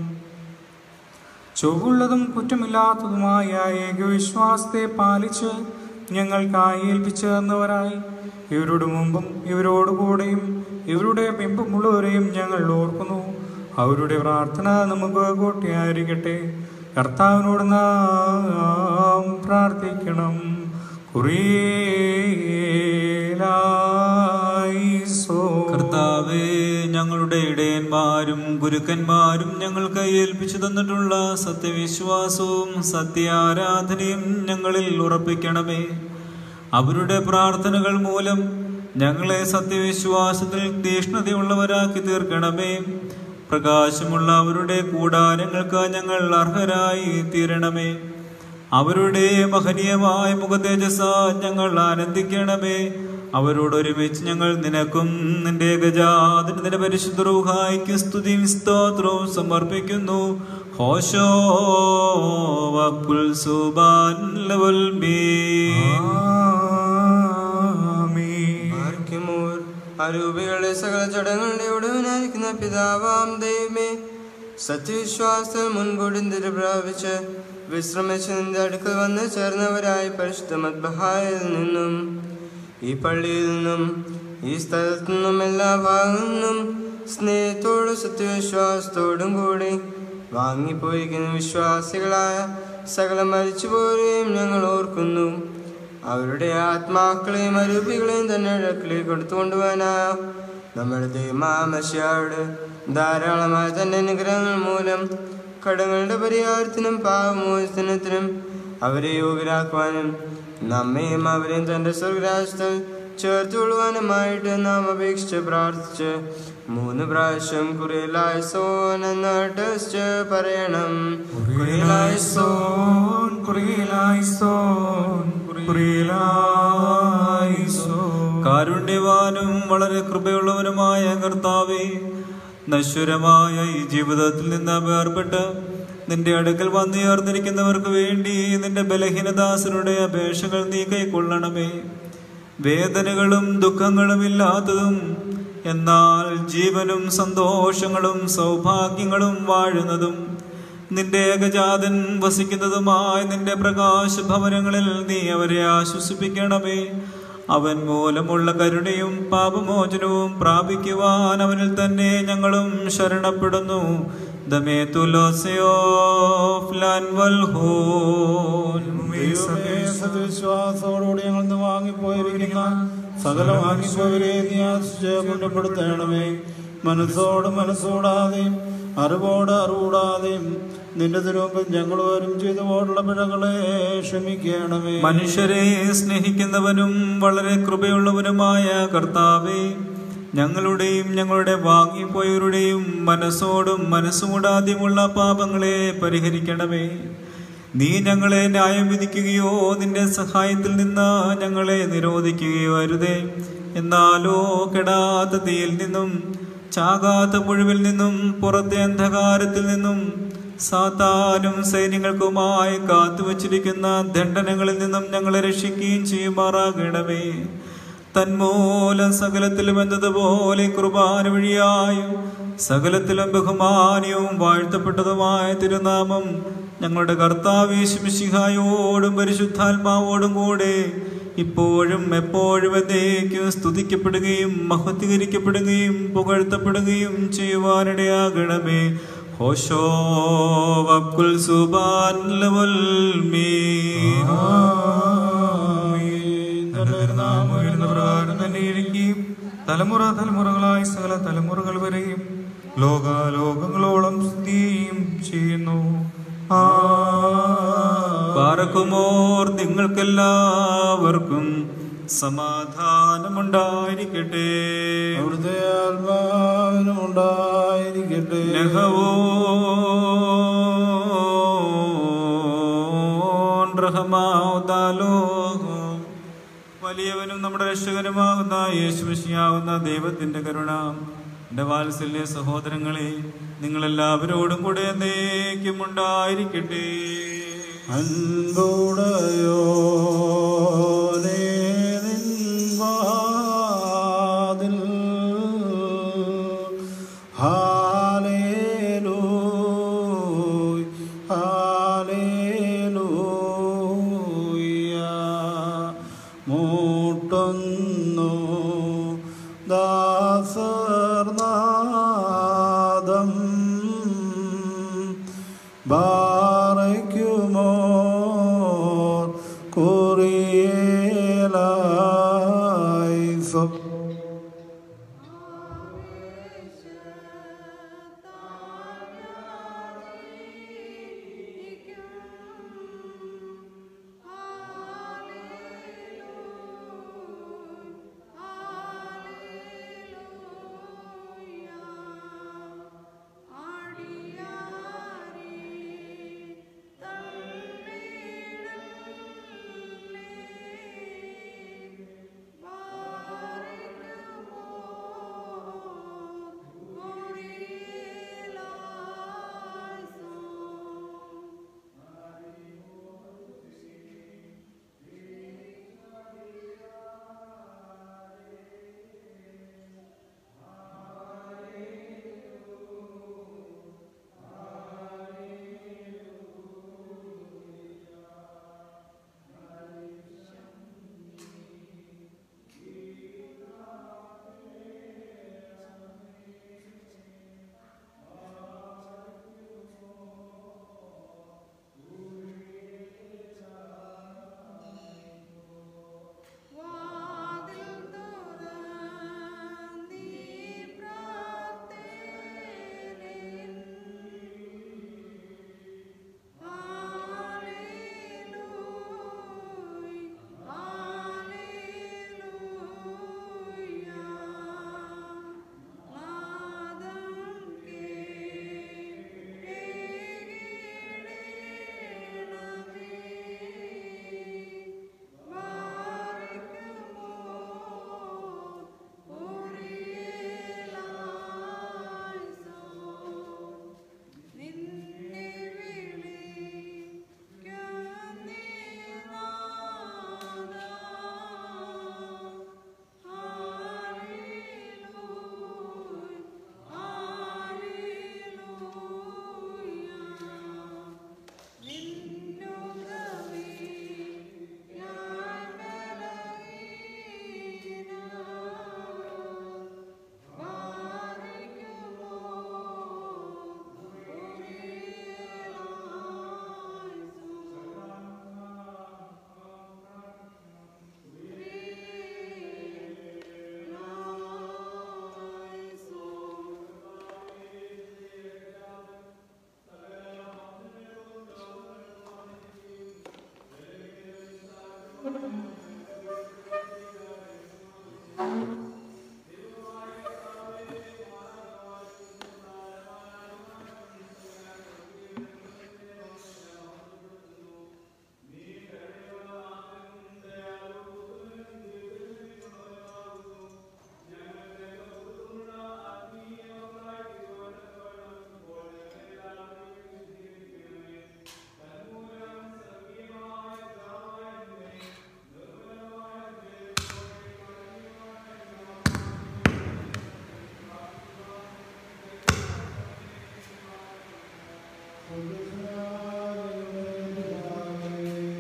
ചൊവ്വുള്ളതും കുറ്റമില്ലാത്തതുമായ ഏകവിശ്വാസത്തെ പാലിച്ച് ഞങ്ങൾക്കായി ഏൽപ്പിച്ചു തന്നവരായി ഇവരുടെ മുമ്പും ഇവരോടുകൂടെയും ഇവരുടെ പിമ്പുമുള്ളവരെയും ഞങ്ങൾ ഓർക്കുന്നു അവരുടെ പ്രാർത്ഥന നമുക്ക് കോട്ടയായിരിക്കട്ടെ കർത്താവിനോട് നാം പ്രാർത്ഥിക്കണം കുറേലായിസോ കർത്താവേ ഞങ്ങളുടെ ഇടയന്മാരും ഗുരുക്കന്മാരും ഞങ്ങൾക്ക് ഏൽപ്പിച്ചു തന്നിട്ടുള്ള സത്യവിശ്വാസവും സത്യാരാധനയും ഞങ്ങളിൽ ഉറപ്പിക്കണമേ അവരുടെ പ്രാർത്ഥനകൾ മൂലം ഞങ്ങളെ സത്യവിശ്വാസത്തിൽ തീഷ്ണതയുള്ളവരാക്കി തീർക്കണമേ പ്രകാശമുള്ള അവരുടെ കൂടാരങ്ങൾക്ക് ഞങ്ങൾ അർഹരായി തീരണമേ അവരുടെ മഹനീയമായ മുഖതേജസ ഞങ്ങൾ ആനന്ദിക്കണമേ അവരോടൊരുമിച്ച് ഞങ്ങൾ നിനക്കും നിന്റെ ഗജാതിന് നിന്റെ പരിശുദ്ധ റൂഹായിക്ക് സ്തുതിയും സ്തോത്രവും സമർപ്പിക്കുന്നു ഹോശോ വക്കുൽ സുബാൻ ലവൽ മീ ആമീൻ. ആർക്കുമോർ അരൂപികളുടെ സകല ചടങ്ങുകളുടെ ഉടവനായിരിക്കുന്ന പിതാവാം ദൈവമേ സത്യവിശ്വാസത്തിൽ മുൻകൂട്ടി നിര പ്രാപിച്ച് വിശ്രമിച്ച് നിന്റെ അടുക്കൽ വന്ന് ചേർന്നവരായി പരിശുദ്ധ മദ്ബഹായിൽ നിന്നും ഈ പള്ളിയിൽ നിന്നും ഈ സ്ഥലത്തു നിന്നും എല്ലാ ഭാഗത്തു നിന്നും സ്നേഹത്തോടും സത്യവിശ്വാസത്തോടും കൂടി വാങ്ങിപ്പോയിരിക്കുന്ന വിശ്വാസികളായ സകല മരിച്ചുപോരെയും ഞങ്ങൾ ഓർക്കുന്നു അവരുടെ ആത്മാക്കളെയും അരൂപികളെയും തന്നെ അടുക്കളയിൽ കൊടുത്തുകൊണ്ടുപോകാനാ നമ്മുടെ ദൈവമാമശയോട് ധാരാളമായ തന്റെ അനുഗ്രഹങ്ങൾ മൂലം കടങ്ങളുടെ പരിഹാരത്തിനും പാപമോചനത്തിനും അവരെ യോഗ്യരാക്കുവാനും നമ്മയും അവരെയും തന്റെ സ്വർഗരാജ്യത്തിൽ ചേർത്തുകൊള്ളുവാനുമായിട്ട് നാം അപേക്ഷിച്ച് പ്രാർത്ഥിച്ച് മൂന്ന് പ്രാവശ്യം കുറിയലായസോൻ എന്ന് ടെസ്റ്റ് പറയണം കുറിയലായസോൻ കുറിയലായിസോൻ, കുറിയലായിസോൻ, കുറിയലായിസോൻ. കാരുണ്യവാനും വളരെ കൃപയുള്ളവനുമായ കർത്താവേ നശ്വരമായ ഈ ജീവിതത്തിൽ നിന്ന് വേർപെട്ട് നിന്റെ അടുക്കൽ വന്നുയർന്നിരിക്കുന്നവർക്ക് വേണ്ടി നിന്റെ ബലഹീനദാസരുടെ അപേക്ഷകൾ നീ കൈക്കൊള്ളണമേ വേദനകളും ദുഃഖങ്ങളും ഇല്ലാത്തതും എന്നാൽ ജീവനും സന്തോഷങ്ങളും സൗഭാഗ്യങ്ങളും വാഴുന്നതും നിന്റെ ഏകജാതൻ വസിക്കുന്നതുമായ നിന്റെ പ്രകാശ ഭവനങ്ങളിൽ നീ അവരെ ആശ്വസിപ്പിക്കണമേ അവൻ മൂലമുള്ള കരുണയും പാപമോചനവും പ്രാപിക്കുവാൻ അവനിൽ തന്നെ ഞങ്ങളും ശരണപ്പെടുന്നു ദമേ തുലോസയോ ഫ്ലാൻ വൽഹോൻ ദൈവമേ, സത്യവിശ്വാസത്തോടുകൂടി ഞങ്ങൾ ഇന്ന് വാങ്ങിപ്പോയിരിക്കുന്ന സകല വാങ്ങിപ്പോയവരെ നീ ആശിച്ച് പുണ്യപ്പെടുത്തണമേ മനസ്സോട് മനസ്സോടാതെയും അറിവോട് അറിവൂടാതെയും നിന്റെ തിരുമുമ്പിൽ ഞങ്ങൾ വരും ചെയ്തു പോലുള്ള പിഴകളെ ക്ഷമിക്കണമേ മനുഷ്യരെ സ്നേഹിക്കുന്നവനും വളരെ കൃപയുള്ളവനുമായ കർത്താവേ ഞങ്ങളുടെയും ഞങ്ങളുടെ വാങ്ങിപ്പോയവരുടെയും മനസ്സോടും മനസ്സുകൂടാതെയുമുള്ള പാപങ്ങളെ പരിഹരിക്കണമേ നീ ഞങ്ങളെ ന്യായം വിധിക്കുകയോ നിന്റെ സഹായത്തിൽ നിന്ന് ഞങ്ങളെ നിരോധിക്കുകയോ അരുതേ എന്നാലോ കെടാത്ത തീയിൽ നിന്നും ചാകാത്ത പുഴുവിൽ നിന്നും പുറത്തെ അന്ധകാരത്തിൽ നിന്നും സാത്താനും സൈന്യങ്ങൾക്കുമായി കാത്തുവച്ചിരിക്കുന്ന ദണ്ഡനങ്ങളിൽ നിന്നും ഞങ്ങളെ രക്ഷിക്കുകയും ചെയ്യുമാറാകണമേ തന്മൂലം സകലത്തിലും എന്നതുപോലെ കുർബാന വഴിയായും സകലത്തിലും ബഹുമാനവും വാഴ്ത്തപ്പെട്ടതുമായ തിരുനാമം ഞങ്ങളുടെ കർത്താവേശുമിശിഹായോടും പരിശുദ്ധാത്മാവോടും കൂടെ ഇപ്പോഴും എപ്പോഴും എന്നേക്കും സ്തുതിക്കപ്പെടുകയും മഹത്വീകരിക്കപ്പെടുകയും പുകഴ്ത്തപ്പെടുകയും ചെയ്യുവാനിടയാകണമേ ഹോഷോ വക്കുൽ സുബാൻ ലവൽ മീ നാം ഉയർന്ന പ്രകാരം തന്നെ ഇരിക്കുകയും തലമുറ തലമുറകളായി സകല തലമുറകൾ വരെയും ലോകാലോകങ്ങളോളം സ്ഥിതിയും ചെയ്യുന്നു പാറക്കുമോർ നിങ്ങൾക്കെല്ലാവർക്കും സമാധാനമുണ്ടായിരിക്കട്ടെ അവിടുത്തെ ആത്മാവിനും ഉണ്ടായിരിക്കട്ടെ നെഹവോൻ റഹമാവുതാലോ. വലിയവനും നമ്മുടെ രക്ഷകനുമാകുന്ന യേശുമിശിയാവുന്ന ദൈവത്തിന്റെ കരുണ എന്റെ വാത്സല്യ സഹോദരങ്ങളെ നിങ്ങളെല്ലാവരോടും കൂടെ എന്നേക്കും ഉണ്ടായിരിക്കട്ടെ അൻപുടയോനേ നിൻ വാതിൽ ഹാലേലൂയ ഹാലേലൂയ മൂട്ടുന്നു ദാസർനാദം ബാറയ്ക്കുമോ കുറിയേലായിസോ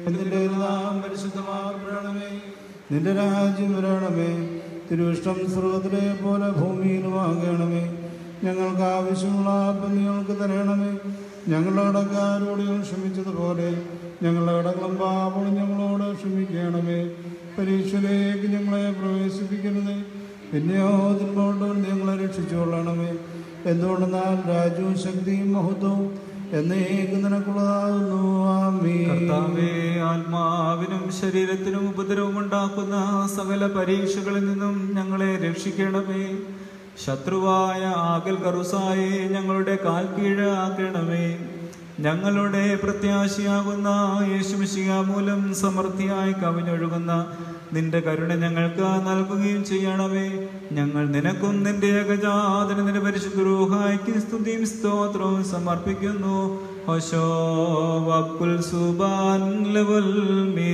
നിന്റെ നാം പരിശുദ്ധമാകണമേ നിന്റെ രാജ്യം വരണമേ തിരുവിഷ്ടം സ്രോതരെ പോലെ ഭൂമിയിലുമാകണമേ ഞങ്ങൾക്ക് ആവശ്യമുള്ള അപ്പം ഞങ്ങൾക്ക് തരണമേ ഞങ്ങളുടെ കടക്കാരോട് ഞങ്ങൾ ക്ഷമിച്ചതുപോലെ ഞങ്ങളുടെ കടകളും പാപങ്ങളും ഞങ്ങളോട് ക്ഷമിക്കണമേ പരീക്ഷയിലേക്ക് ഞങ്ങളെ പ്രവേശിപ്പിക്കരുത് പിന്നെയോ തിന്മോട്ട് ഞങ്ങളെ രക്ഷിച്ചുകൊള്ളണമേ എന്തുകൊണ്ടെന്നാൽ രാജ്യവും ശക്തിയും മഹത്വവും എന്നേക്കും നിനക്കുള്ളതാകുന്നു ആമീൻ കർത്താവേ ആത്മാവിനും ശരീരത്തിനും ഉപദ്രവം ഉണ്ടാക്കുന്ന സകല പരീക്ഷകളിൽ നിന്നും ഞങ്ങളെ രക്ഷിക്കണമേ ശത്രുവായ ആകൽ കറുസായെ ഞങ്ങളുടെ കാൽ കീഴാക്കണമേ ഞങ്ങളുടെ പ്രത്യാശയാകുന്ന യേശുമിശിക മൂലം സമൃദ്ധിയായി കവിഞ്ഞൊഴുകുന്ന നിന്റെ കരുണ ഞങ്ങൾക്ക് നൽകുകയും ചെയ്യണമേ ഞങ്ങൾ നിനക്കും നിന്റെ ഏകജാതന നിന്റെ പരിശുദ്ധ റൂഹായ്ക്ക് സ്തുതിയും സ്തോത്രവും സമർപ്പിക്കുന്നു ഹോശോ വക്കുൽ സുബാൻ ലവൽ മീ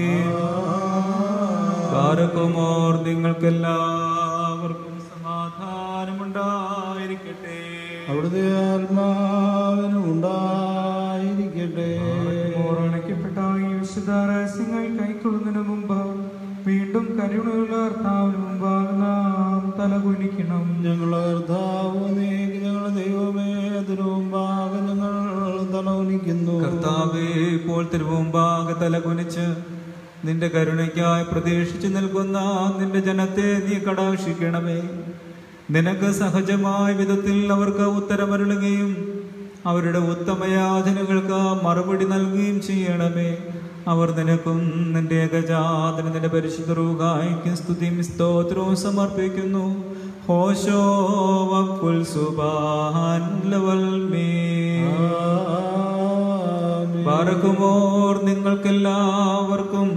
കാരക്കുമോർ നിങ്ങൾക്കെല്ലാവർക്കും സമാധാനമുണ്ടായിരിക്കട്ടെ അവിടുത്തെ ആത്മാവിനും ഉണ്ടായിരിക്കട്ടെ ഓർണിക്കപ്പെട്ട ഈ വിശുദ്ധ രഹസ്യങ്ങൾ കൈക്കൊള്ളുന്നതിന് മുമ്പ് വീണ്ടും കരുണയുള്ള കർത്താവിന് മുമ്പാകെ നാം തലകുനിക്കണം ഞങ്ങളുടെ കർത്താവ് നീക്ക് ഞങ്ങളുടെ ദൈവമേ തിരുമുമ്പാകെ ഞങ്ങൾ തലവനിക്കുന്നു കർത്താവേ ഇപ്പോൾ തിരുമുമ്പാകെ തലകുനിച്ച് നിന്റെ കരുണയ്ക്കായി പ്രതീക്ഷിച്ചു നിൽക്കുന്ന നിന്റെ ജനത്തെ നീ കടാക്ഷിക്കണമേ നിനക്ക് സഹജമായ വിധത്തിൽ അവർക്ക് ഉത്തരമരുളുകയും അവരുടെ ഉത്തമയാചനകൾക്ക് മറുപടി നൽകുകയും ചെയ്യണമേ അവർ നിനക്കും നിന്റെ ഏകജാതന നിന്റെ പരിശുദ്ധ റൂഹായിക്കും സ്തുതിയും സ്തോത്രവും സമർപ്പിക്കുന്നു ഹോശോ വക്കുൽ സുബാൻ ലവൽ മീ ആമീൻ. ബാറക്കുമോർ നിങ്ങൾക്കെല്ലാവർക്കും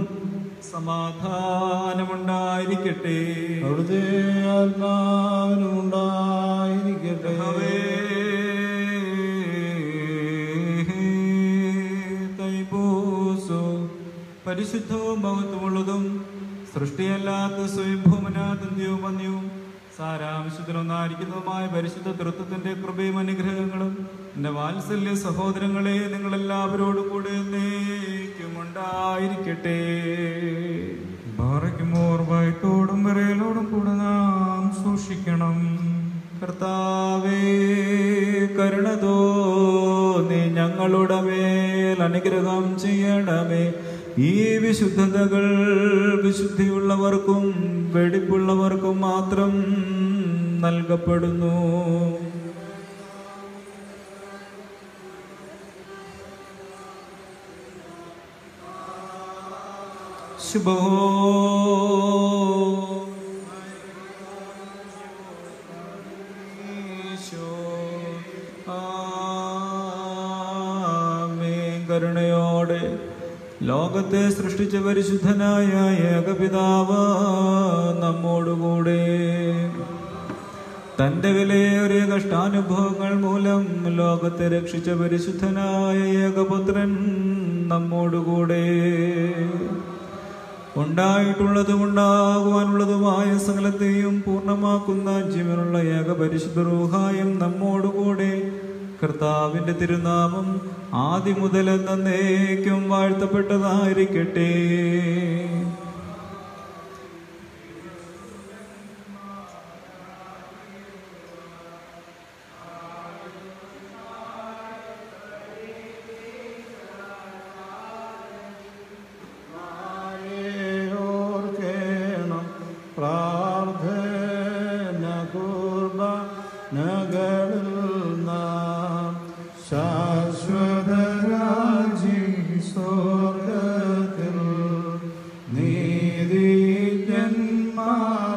സമാധാനമുണ്ടായിരിക്കട്ടെ അവിടുത്തെ ആത്മാവിനും ഉണ്ടായിരിക്കട്ടെ ഹവേ തൈബൂസു പരിശുദ്ധവും മഹത്വമുള്ളതും സൃഷ്ടിയല്ലാത്ത സ്വയംഭൂമനാഥം ദൈവമന്യവും സാരാംശത്തിലൊന്നായിരിക്കുന്നതുമായ പരിശുദ്ധ തൃത്വത്തിന്റെ കൃപയും അനുഗ്രഹങ്ങളും എന്റെ വാത്സല്യ സഹോദരങ്ങളെ നിങ്ങളെല്ലാവരോടും കൂടെ എന്നേക്കും ഉണ്ടായിരിക്കട്ടെ ബാറയ്ക്കുമോർ വയറ്റോടും വിറയലോടും കൂടെ നാം സൂക്ഷിക്കണം കർത്താവേ കരുണതോ നീ ഞങ്ങളുടെ മേൽ അനുഗ്രഹം ചെയ്യണമേ ഈ വിശുദ്ധതകൾ വിശുദ്ധിയുള്ളവർക്കും വെടിപ്പുള്ളവർക്കും മാത്രം നൽകപ്പെടുന്നു ശുഭോ ഈശോ, ആമേൻ. കരുണയോടെ ലോകത്തെ സൃഷ്ടിച്ച പരിശുദ്ധനായ ഏകപിതാവ് നമ്മോടുകൂടെ തന്റെ വിലയേറിയ കഷ്ടാനുഭവങ്ങൾ മൂലം ലോകത്തെ രക്ഷിച്ച പരിശുദ്ധനായ ഏകപുത്രൻ നമ്മോടുകൂടെ ഉണ്ടായിട്ടുള്ളതും ഉണ്ടാകുവാനുള്ളതുമായ സകലത്തെയും പൂർണ്ണമാക്കുന്ന ജീവനുള്ള ഏക പരിശുദ്ധ റൂഹായും നമ്മോടുകൂടെ കർത്താവിന്റെ തിരുനാമം ആദ്യം മുതൽ എന്നേക്കും വാഴ്ത്തപ്പെട്ടതായിരിക്കട്ടെ ഓർക്കേണം പ്രാർത്ഥന കുർബനകളിൽ നാം ശാശ്വതരാജി സ്വർഗത്തിൽ നീതിജന്മാർ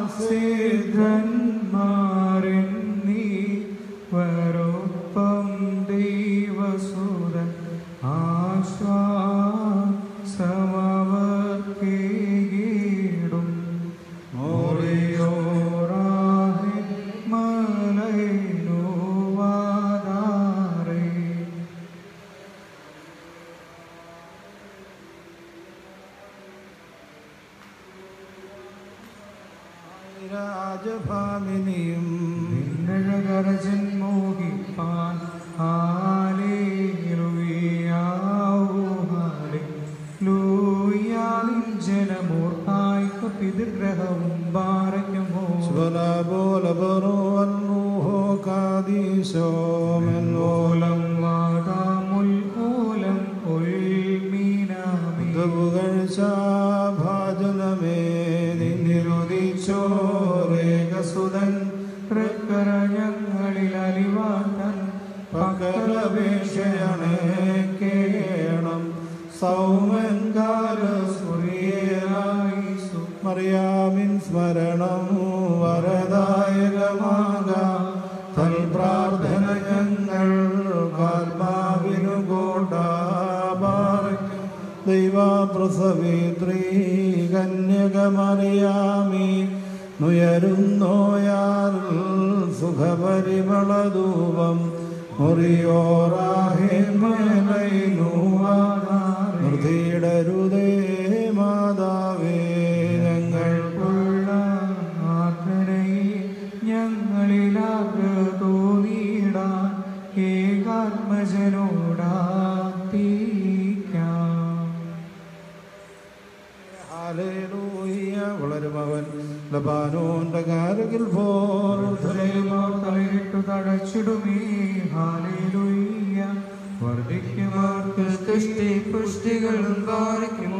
സിദ്ധന്മാരൻ നീ വരൊപ്പം ദൈവസുരൻ ആശ്വാസമവർക്കേകിടും മോറിയോറാഹെ മലൈനുവാദാരേ രാജഭാമിനിയും നിന്നഴകരജൻ മോഹിപ്പാൻ ഹാലേലുയാവൂ ഹാലേലൂയ കാദീശോ മെൻവോലം വാദാമുൽ ഓലം ഉൽമീനാമി പുകഴ്ച ഭാജനമേ നിന്നിരുദിച്ചോരേകസുതൻ തൃക്കര ഞങ്ങളിൽ അലിവാത്തൻ പക്കലപേക്ഷയണേക്കേണം സൗമൻ കാലസുറിയായി മറിയാമിൻ സ്മരണം വരദായകമാക തൽ പ്രാർത്ഥന ഞങ്ങൾ കാൽമാവിനു കോട്ടാപാറയ്ക്കും ദൈവപ്രസവിത്രീ കന്യകമറിയാമി നുയരുന്നോയാൽ സുഖപരിമളധൂപം നിർത്തിയിടരുതേ മാതാവേ ഞങ്ങൾക്കുള്ള ആത്മനയെ ഞങ്ങളിലാകെ തോന്നിയിടാൻ ഏകാത്മജനോടാത്തിക്കാം ഹാലേലൂയ വളരുമവൻ ലബാനോന്റെ കാരകിൽ പോർ തലയിലോർ തലയിട്ടു തടച്ചിടുമേ ഹാലേലൂയ്യ വർദ്ധിക്കുമാർക്ക് തുഷ്ടി പുഷ്ടികളും പാലിക്കുമോ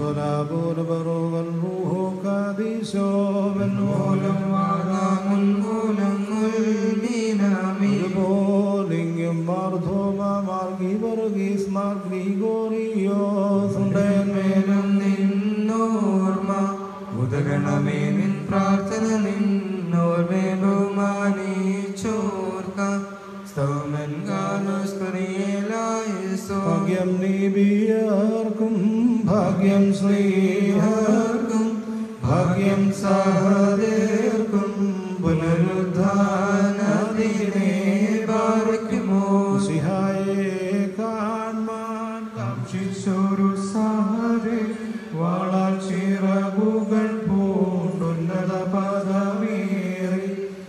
മൂലം വാദാമുൽ മൂലം ഉൽമീനാമി പോലിംഗം മാർധോമ മാർഗി വർഗീസ് മാർഗ്രിഗോറിയോസ് മേലും നിന്നോർമ്മ ഉദകണമേ നിൻ പ്രാർത്ഥന നിന്നോർമേ ബഹുമാനിച്ചോർക്ക സ്തോമൻ ഗാനസ്കറിയേലായസോ ഭാഗ്യം നീബിയർക്കും ഭാഗ്യം ശ്രീഹർക്കും ഭാഗ്യം സഹദേർക്കും പുനരുദ്ധാനദിനെ പാലിക്കുമോ സിഹായെ കാൺമാൻ ശിശോരു സഹരെ വാളാൽ ചിറകുകൾ പൂണ്ടുന്നത പദമേറി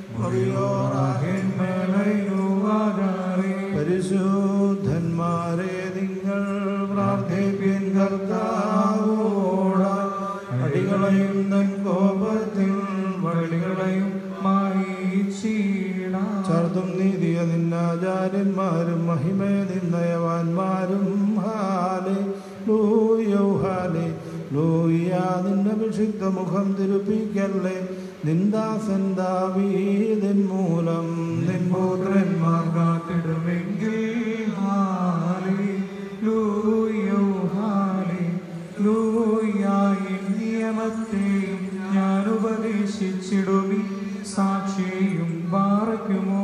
മറിയോറാഹിന്മേലയുവാതാറി പരിശുദ്ധന്മാരെ നിങ്ങൾ പ്രാർത്ഥിപ്പിൻ കർത്താവോട അടികളെയും തൻ കോപത്തിൽ വഴികളെയും മായിച്ചീടാ ചർത്തും നീതിയ നിന്നാചാര്യന്മാരും മഹിമേ നിന്നയവാന്മാരും ഹാലെ ലൂയോ ഹാലെ ലൂയ നിന്റെ അഭിഷിക്ത മുഖം തിരുപ്പിക്കല്ലേ നിന്ദാസൻ ദാവീതിൻ മൂലം നിൻ പുത്രന്മാർ കാത്തിടുമെങ്കിൽ ഹാലേ ലൂയോ ഹാലേ ലൂയായി നിയമത്തെയും ഞാൻ ഉപദേശിച്ചിടുമി സാക്ഷിയും പാറയ്ക്കുമോ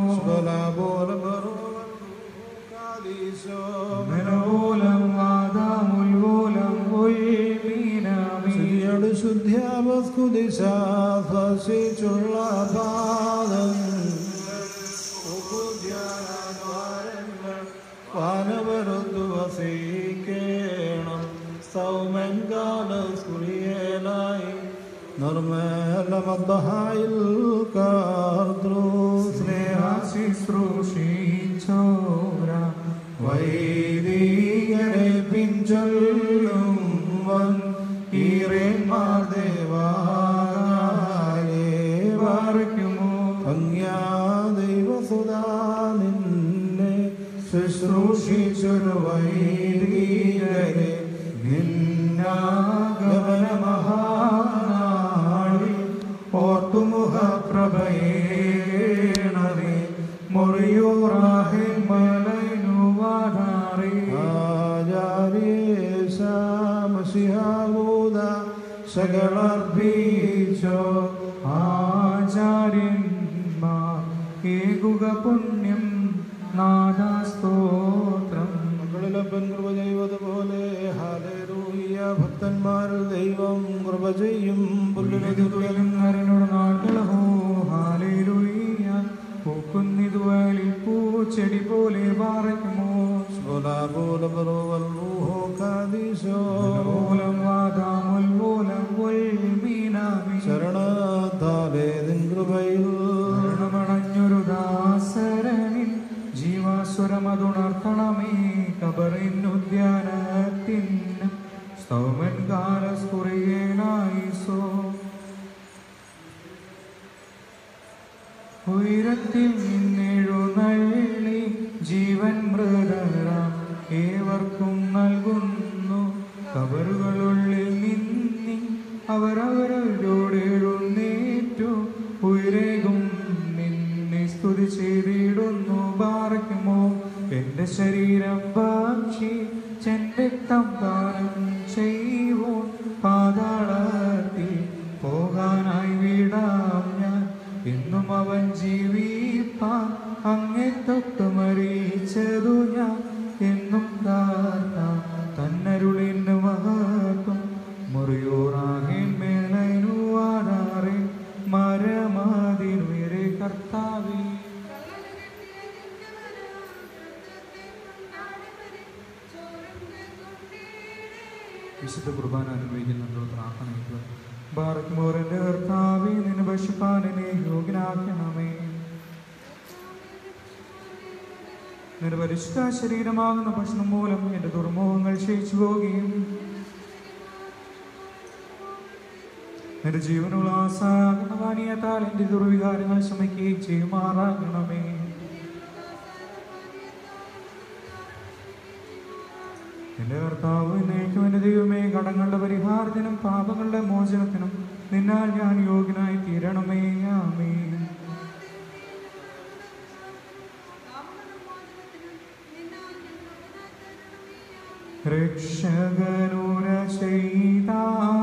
മനോലം വാദാമുൽവോലം ഉൽമീനാമി ശുദ്ധ്യാവസ്കുദിശാസിച്ചുള്ള പാദം വാനവരുദ്തു വസിക്കേണം സൗമൻ കാലസ്കുറിയേലായി നിർമ്മലമദ്ദഹായിൽ കാർദ്രു സ്നേഹ ശുശ്രൂഷിച്ചോര വൈദികരെ പിഞ്ചൊല്ലും വൻ ഈറേന്മാർ ദേവാലേ പാറയ്ക്കുമോ ഭംഗ്യാ ദൈവസുതാ നിന്നെ ശുശ്രൂഷിച്ചൊരു വൈദികരെ നിന്നാഗമനമഹാനാളിൽ ഓർത്തുമുഖ പ്രഭയേണവേ മുറിയൂറാഹെ മലനുവാധാറി ആചാര്യേശാമസിഹാവൂത സകളർപ്പിച്ചോ ആചാര്യന്മാർ ഏകുക പുണ്യം നാദാസ്തോത്രം മക്കളിലപ്പൻ കൃപ ചെയ്വതുപോലെ ഹാലേലൂയ ഭക്തന്മാരിൽ ദൈവം കൃപ ചെയ്യും പുല്ലിനതിരുവലും നരനോട് നാൾകളഹോ ഹാലേലുയ്യ പൂക്കുന്നിതുവലിൽ പൂച്ചെടി പോലെ പാറയ്ക്കുമോ മൂലം വാദാമുൽ മൂലം ഉൽമീനാമി ശരണത്താലേ നിൻ കൃപയിൽ മരണമടഞ്ഞൊരു ദാസരനിൽ ജീവാസുരമതുണർത്തണമേ കബറിനുദ്യാനത്തിൻ സ്തോമൻ കാലസ്കുറിയേനായിസോ ഉയരത്തിൽ നിന്നെഴു തേടുന്നു പാറയ്ക്കുമോ എന്റെ ശരീരം ഭക്ഷി ചെന്റെക്തം ദാനം ചെയ്യുവോ പാതാളത്തിൽ പോകാനായി വിടാം ഞാൻ എന്നും അവൻ ജീവിപ്പാൻ അങ്ങെ തൊട്ട് മരിച്ചതു ഞാൻ എന്നും താർത്താം തന്നരുളിന് മഹത്വം മുറിയോറാകെ മേലനുവാറാറെ മരമാതിരുയരെ കർത്താവേ വിശുദ്ധ കുർബാന അനുഭവിക്കുന്നുണ്ടോ പ്രാർത്ഥനയ്ക്ക് ബാറക്കുമോർ എൻ്റെ കർത്താവേ നിന്നെ ഭക്ഷിപ്പാനെ യോഗ്യനാക്കണമേ നിന്റെ പരിശുദ്ധ ശരീരമാകുന്ന ഭക്ഷണം മൂലം എൻ്റെ ദുർമോഹങ്ങൾ ക്ഷയിച്ചു പോവുകയും നിന്റെ ജീവനുള്ള ആസാകുന്ന പാനീയത്താൽ എൻ്റെ ദുർവികാരങ്ങൾ ശമിക്കുകയും ചെയ്യുമാറാകണമേ എന്റെ കർത്താവ് എന്നേക്കും എന്റെ ദൈവമേ കടങ്ങളുടെ പരിഹാരത്തിനും പാപങ്ങളുടെ മോചനത്തിനും നിന്നാൽ ഞാൻ യോഗ്യനായി തീരണമേ ആമേ രക്ഷകനൂര ചെയ്ത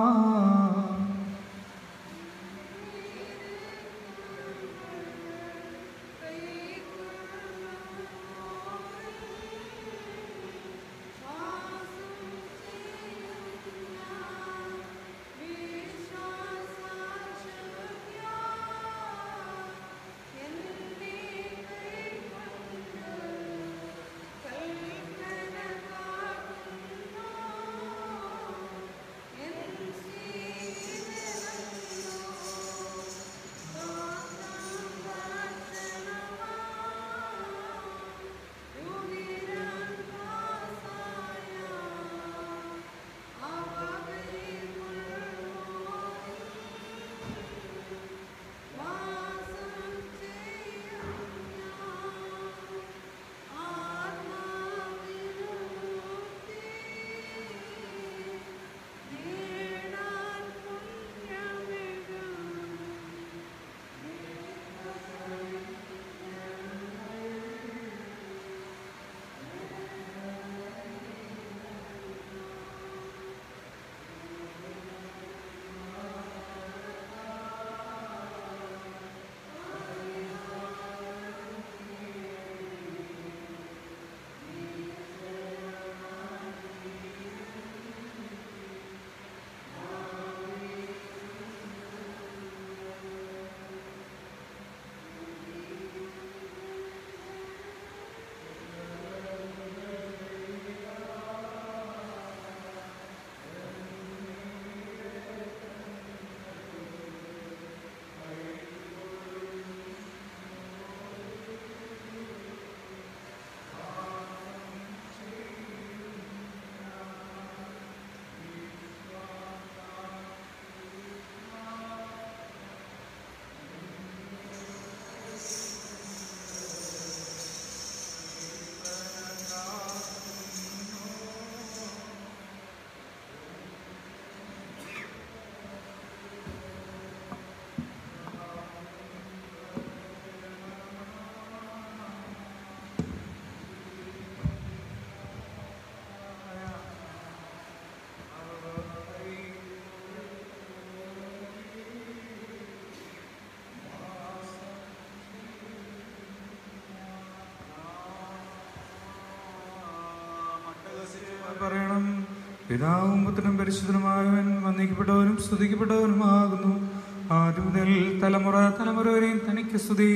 പറയണം പിതാവും പുത്രനും പരിശുദ്ധനുമായവൻ വന്ദിക്കപ്പെട്ടവനും സ്തുതിക്കപ്പെട്ടവനുമാകുന്നു ആദ്യം മുതൽ തലമുറ തലമുറ വരെയും തനിക്ക് സ്തുതി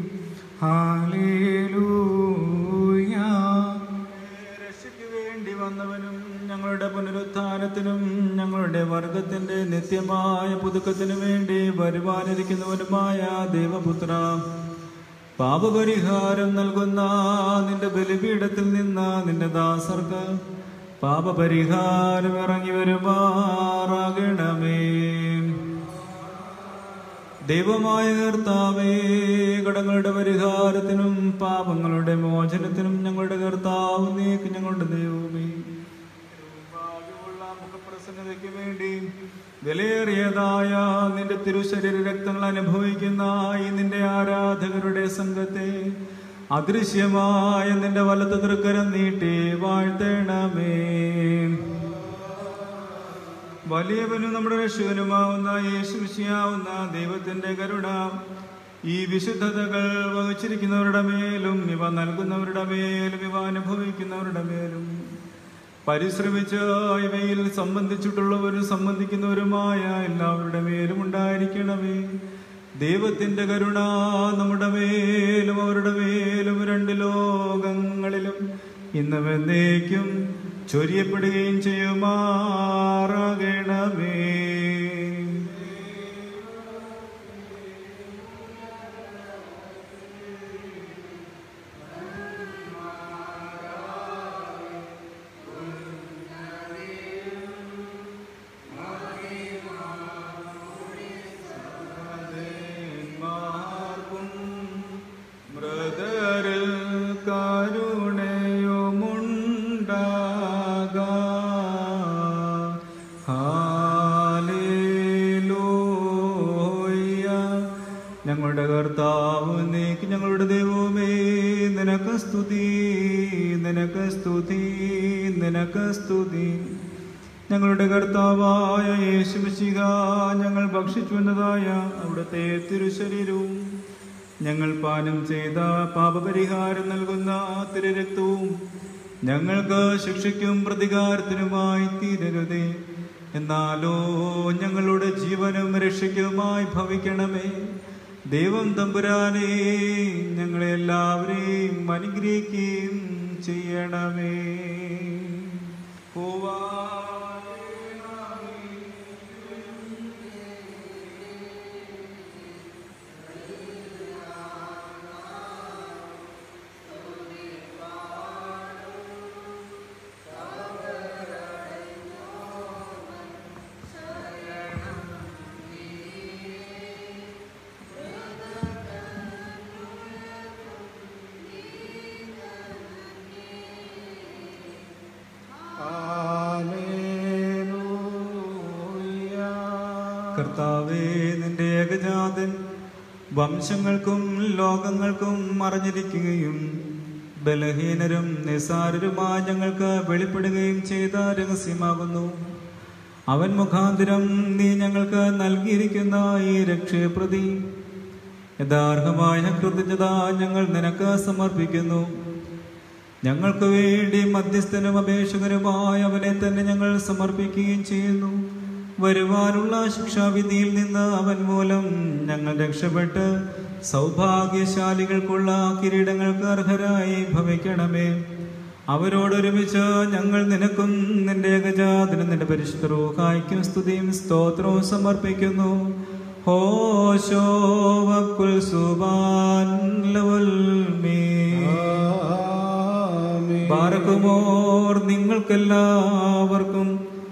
ഹാലേലൂയ രക്ഷയ്ക്ക് വേണ്ടി വന്നവനും ഞങ്ങളുടെ പുനരുത്ഥാനത്തിനും ഞങ്ങളുടെ വർഗത്തിന്റെ നിത്യമായ പുതുക്കത്തിനു വേണ്ടി വരുവാനിരിക്കുന്നവനുമായ ദേവപുത്ര പാപപരിഹാരം നൽകുന്ന നിന്റെ ബലിപീഠത്തിൽ നിന്ന് നിന്റെ ദാസർക്ക് പാപപരിഹാരം ഇറങ്ങി വരുമാറാകണമേ ദൈവമായ കർത്താവേ കടങ്ങളുടെ പരിഹാരത്തിനും പാപങ്ങളുടെ മോചനത്തിനും ഞങ്ങളുടെ കർത്താവ് നീക്ക് ഞങ്ങളുടെ ദൈവമേ ഭാഗ്യമുള്ള മുഖപ്രസന്നതയ്ക്ക് വേണ്ടി വിലയേറിയതായ നിന്റെ തിരുശരീര രക്തങ്ങൾ അനുഭവിക്കുന്ന ഈ നിന്റെ ആരാധകരുടെ സംഘത്തെ അദൃശ്യമായ നിന്റെ വലത്ത് തൃക്കരം നീട്ടി വാഴ്ത്തണമേ വലിയവനും നമ്മുടെ രക്ഷകനുമാവുന്ന യേശുശിയാവുന്ന ദൈവത്തിന്റെ കരുണ ഈ വിശുദ്ധതകൾ വഹിച്ചിരിക്കുന്നവരുടെ മേലും ഇവ നൽകുന്നവരുടെ മേലും ഇവ അനുഭവിക്കുന്നവരുടെ മേലും പരിശ്രമിച്ച് ഇവയിൽ സംബന്ധിച്ചിട്ടുള്ളവരും സംബന്ധിക്കുന്നവരുമായ എല്ലാവരുടെ മേലും ഉണ്ടായിരിക്കണമേ ദൈവത്തിന്റെ കരുണ നമ്മുടെ മേലും അവരുടെ മേലും രണ്ട് ലോകങ്ങളിലും ഇന്നും എന്നേക്കും ചൊരിയപ്പെടുകയും ചെയ്യുമാറാകണമേ മാർക്കും മൃദരിൽ കരുണയുമുണ്ടാകാ ഹാലേലൂയ ഞങ്ങളുടെ കർത്താവ് നീക്ക് ഞങ്ങളുടെ ദൈവമേ നിനക്ക് സ്തുതി നിനക്ക് സ്തുതി നിനക്ക് സ്തുതി ഞങ്ങളുടെ കർത്താവായ യേശുമിശിക ഞങ്ങൾ ഭക്ഷിച്ചു എന്നതായ അവിടുത്തെ തിരുശരീരവും ഞങ്ങൾ പാനം ചെയ്ത പാപപരിഹാരം നൽകുന്ന തിരുരക്തവും ഞങ്ങൾക്ക് ശിക്ഷയ്ക്കും പ്രതികാരത്തിനുമായി തീരരുതേ എന്നാലോ ഞങ്ങളുടെ ജീവനും രക്ഷയ്ക്കുമായി ഭവിക്കണമേ ദൈവം തമ്പുരാനെ ഞങ്ങളെ എല്ലാവരെയും അനുഗ്രഹിക്കുകയും ചെയ്യണമേ പോവാ കർത്താവേ നിന്റെ ഏകജാതൻ വംശങ്ങൾക്കും ലോകങ്ങൾക്കും മറഞ്ഞിരിക്കുകയും ബലഹീനരും നിസാരരുമായ ഞങ്ങൾക്ക് വെളിപ്പെടുകയും ചെയ്ത രഹസ്യമാകുന്നു അവൻ മുഖാന്തരം നീ ഞങ്ങൾക്ക് നൽകിയിരിക്കുന്ന ഈ രക്ഷപ്രതി യഥാർഹമായ കൃതജ്ഞത ഞങ്ങൾ നിനക്ക് സമർപ്പിക്കുന്നു ഞങ്ങൾക്ക് വേണ്ടി മധ്യസ്ഥനും അപേക്ഷകരുമായ അവനെ തന്നെ ഞങ്ങൾ സമർപ്പിക്കുകയും ചെയ്യുന്നു വരുവാനുള്ള ശിക്ഷാവിധിയിൽ നിന്ന് അവൻ മൂലം ഞങ്ങൾ രക്ഷപ്പെട്ട് സൗഭാഗ്യശാലികൾക്കുള്ള കിരീടങ്ങൾക്ക് അർഹരായി ഭവിക്കണമേ അവരോടൊരുമിച്ച് ഞങ്ങൾ നിനക്കും നിന്റെ ഏകജാതനും നിന്റെ പരിശുദ്ധ റൂഹായ്ക്കും സ്തുതിയും സ്തോത്രവും സമർപ്പിക്കുന്നു ഹോശോ വക്കുൽ സുബാൻ ലവൽ മീ ബാരക്കുമോർ നിങ്ങൾക്കെല്ലാവർക്കും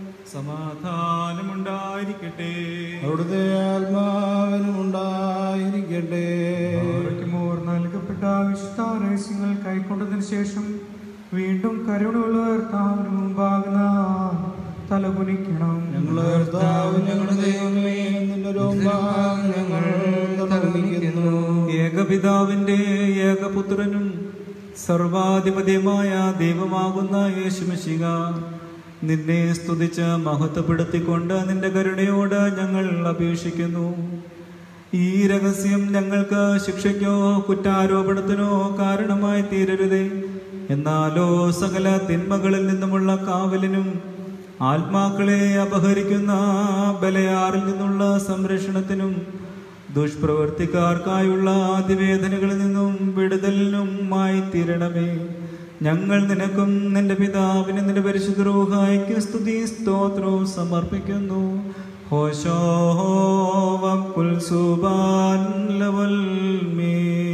സമാധാനമുണ്ടായിരിക്കട്ടെ അവിടുത്തെ ആത്മാവിനും ഉണ്ടായിരിക്കട്ടെ ആരോഗ്യമോർ നൽകപ്പെട്ട വിശുദ്ധ രഹസ്യങ്ങൾ കൈക്കൊണ്ടതിന് ശേഷം വീണ്ടും കരുണയുള്ള കർത്താവിന് മുമ്പാകുന്ന തലകുനിക്കണം ഞങ്ങളുടെ കർത്താവ് ഞങ്ങളുടെ ദൈവമേ നിന്റെ രോഗം ഞങ്ങൾ തലകുനിക്കുന്നു ഏകപിതാവിന്റെ ഏകപുത്രനും സർവാധിപതിയുമായ ദൈവമാകുന്ന യേശുമിശിക നിന്നെ സ്തുതിച്ച് മഹത്വപ്പെടുത്തിക്കൊണ്ട് നിന്റെ കരുണയോട് ഞങ്ങൾ അപേക്ഷിക്കുന്നു ഈ രഹസ്യം ഞങ്ങൾക്ക് ശിക്ഷയ്ക്കോ കുറ്റാരോപണത്തിനോ കാരണമായി തീരരുതേ എന്നാലോ സകല തിന്മകളിൽ നിന്നുമുള്ള കാവലിനും ആത്മാക്കളെ അപഹരിക്കുന്ന ബലയാറിൽ നിന്നുള്ള സംരക്ഷണത്തിനും ദുഷ്പ്രവർത്തിക്കാർക്കായുള്ള അതിവേദനകളിൽ നിന്നും വിടുതലിനുമായി തീരണമേ ഞങ്ങൾ നിനക്കും നിന്റെ പിതാവിനും നിന്റെ പരിശുദ്ധ റൂഹായ്ക്ക് സ്തുതി സ്തോത്രവും സമർപ്പിക്കുന്നു ഹോശോ വക്കുൽ സുബാൻ ലവൽ മീ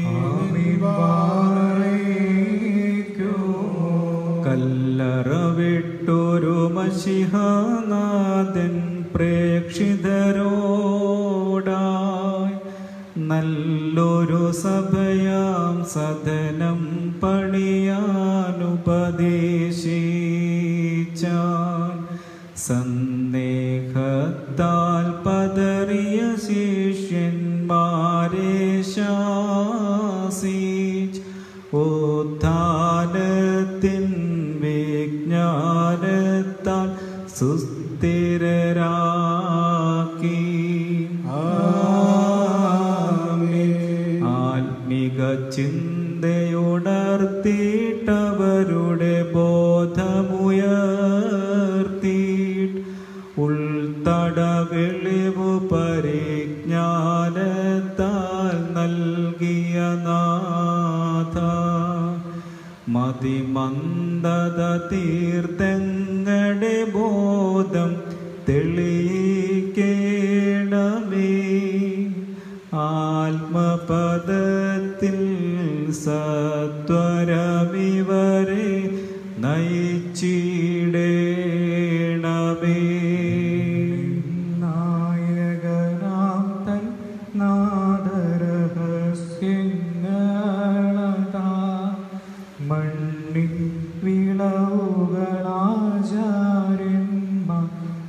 കല്ലറ വിട്ടൊരു മഷിഹാനാഥൻ പ്രേക്ഷിതരോടായി നല്ലൊരു സഭയാം സദനം പണിയാനുപദേശിച്ചാൻ സന്ദേഹത്താൽ പതറിയ ശിഷ്യന്മാരെ ശാസിച്ച് പുനരുത്ഥാനത്തിൻ വിജ്ഞാനത്താൽ സുസ്ഥിരരാക്കി ആത്മിക ചിന്തയുണർത്തിയിട്ടവരുടെ ബോധമുയർത്തി ഉൾത്തട വെളിവു പരിജ്ഞാനത്താൽ നൽകിയ നാഥ മതിമന്ദത തീർത്ഥങ്ങളുടെ ബോധം തെളിയിക്കേണമേ ആത്മപദത്തിൽ സത്വരമിവരെ നയിച്ചിടേണമേ നായകനാം തൻ നാദരഹസ്യങ്ങളതാ മണ്ണിൽ വിളവുകളാചാര്യന്മാർ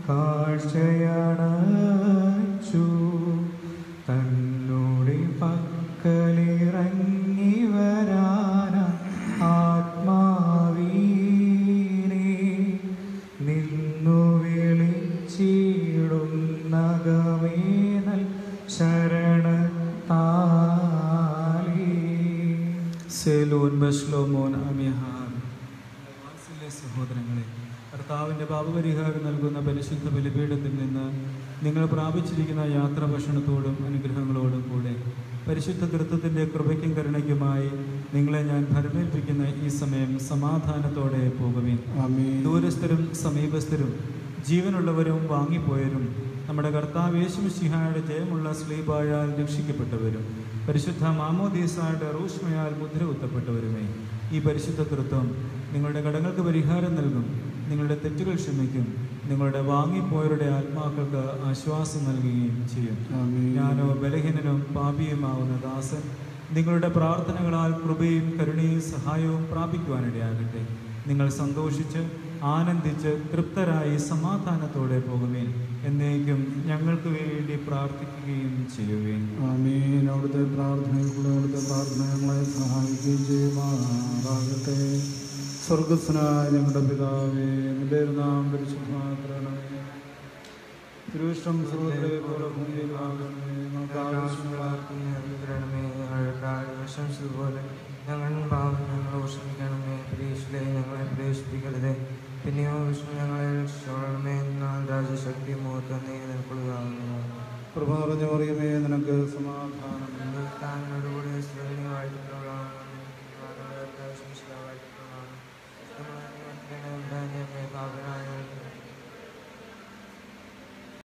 കാഴ്ചയണച്ചു തന്നോടെ പക്കലിറങ്ങി വരാന ആത്മാവീനെ നിന്നു വിളിച്ചിടുന്നകമേനൽ ശരണത്താലേ സെലൂൻ ബഷ്ലോമോൻ അമിഹാർ വാത്സല്യ സഹോദരങ്ങളെ കർത്താവിൻ്റെ പാപപരിഹാരം നൽകുന്ന പരിശുദ്ധ ബലിപീഠത്തിൽ നിന്ന് നിങ്ങൾ പ്രാപിച്ചിരിക്കുന്ന യാത്രാ ഭക്ഷണത്തോടും അനുഗ്രഹങ്ങളോടും കൂടെ പരിശുദ്ധ കൃത്യത്തിൻ്റെ കൃപയ്ക്കും കരുണയ്ക്കുമായി നിങ്ങളെ ഞാൻ ഭരമേൽപ്പിക്കുന്ന ഈ സമയം സമാധാനത്തോടെ പോകുവിൻ ആമേൻ ദൂരസ്ഥരും സമീപസ്ഥരും ജീവനുള്ളവരും വാങ്ങിപ്പോയവരും നമ്മുടെ കർത്താവ് യേശുമിശിഹായുടെ ജയമുള്ള സ്ലീബായാൽ രക്ഷിക്കപ്പെട്ടവരും പരിശുദ്ധ മാമോദീസായുടെ റൂഷ്മയാൽ മുദ്ര കുത്തപ്പെട്ടവരുമേ ഈ പരിശുദ്ധ കൃത്വം നിങ്ങളുടെ കടങ്ങൾക്ക് പരിഹാരം നൽകും നിങ്ങളുടെ തെറ്റുകൾ ക്ഷമിക്കും നിങ്ങളുടെ വാങ്ങിപ്പോയവരുടെ ആത്മാക്കൾക്ക് ആശ്വാസം നൽകുകയും ചെയ്യും ആമേൻ. ഞാനോ ബലഹീനനും പാപിയുമാവുന്ന ദാസൻ നിങ്ങളുടെ പ്രാർത്ഥനകളാൽ കൃപയും കരുണയും സഹായവും പ്രാപിക്കുവാനിടയാകട്ടെ നിങ്ങൾ സന്തോഷിച്ച് ആനന്ദിച്ച് തൃപ്തരായി സമാധാനത്തോടെ പോകുവേൻ എന്നേക്കും ഞങ്ങൾക്ക് വേണ്ടി പ്രാർത്ഥിക്കുകയും ചെയ്യുവേൻ ആമീൻ അവിടുത്തെ പ്രാർത്ഥനയിലൂടെ അവിടുത്തെ പ്രാർത്ഥനകളെ സഹായിക്കുകയും ചെയ്യുമാറാകട്ടെ സ്വർഗസ്നായ ഞങ്ങളുടെ പിതാവേ നിന്റെ നാം പരിശുദ്ധമാക്കണമേ തിരുവിഷ്ടം സുഹൃത്തെ പോലെ ഭൂമിയിലാകണമേ നമുക്ക് ആവശ്യമുള്ള പോലെ ഞങ്ങൾ പാവം ഞങ്ങളെ ക്ഷമിക്കണമേ പരീക്ഷയിലെ ഞങ്ങളെ പ്രവേശിപ്പിക്കരുത് പിന്നെയോ വിഷ്ണു ഞങ്ങളെ രക്ഷിച്ചോളണമേ എന്നാൽ രാജശക്തി മുഹൂർത്തം നീ നിൽക്കൊള്ളുകയാകുന്നു കൃപ നിറഞ്ഞ മറിയമേ നിനക്ക് സമാധാനം താങ്കളോടുകൂടി സ്ത്രീ വാഴ്ത്തുള്ളതാണ് പാപനായ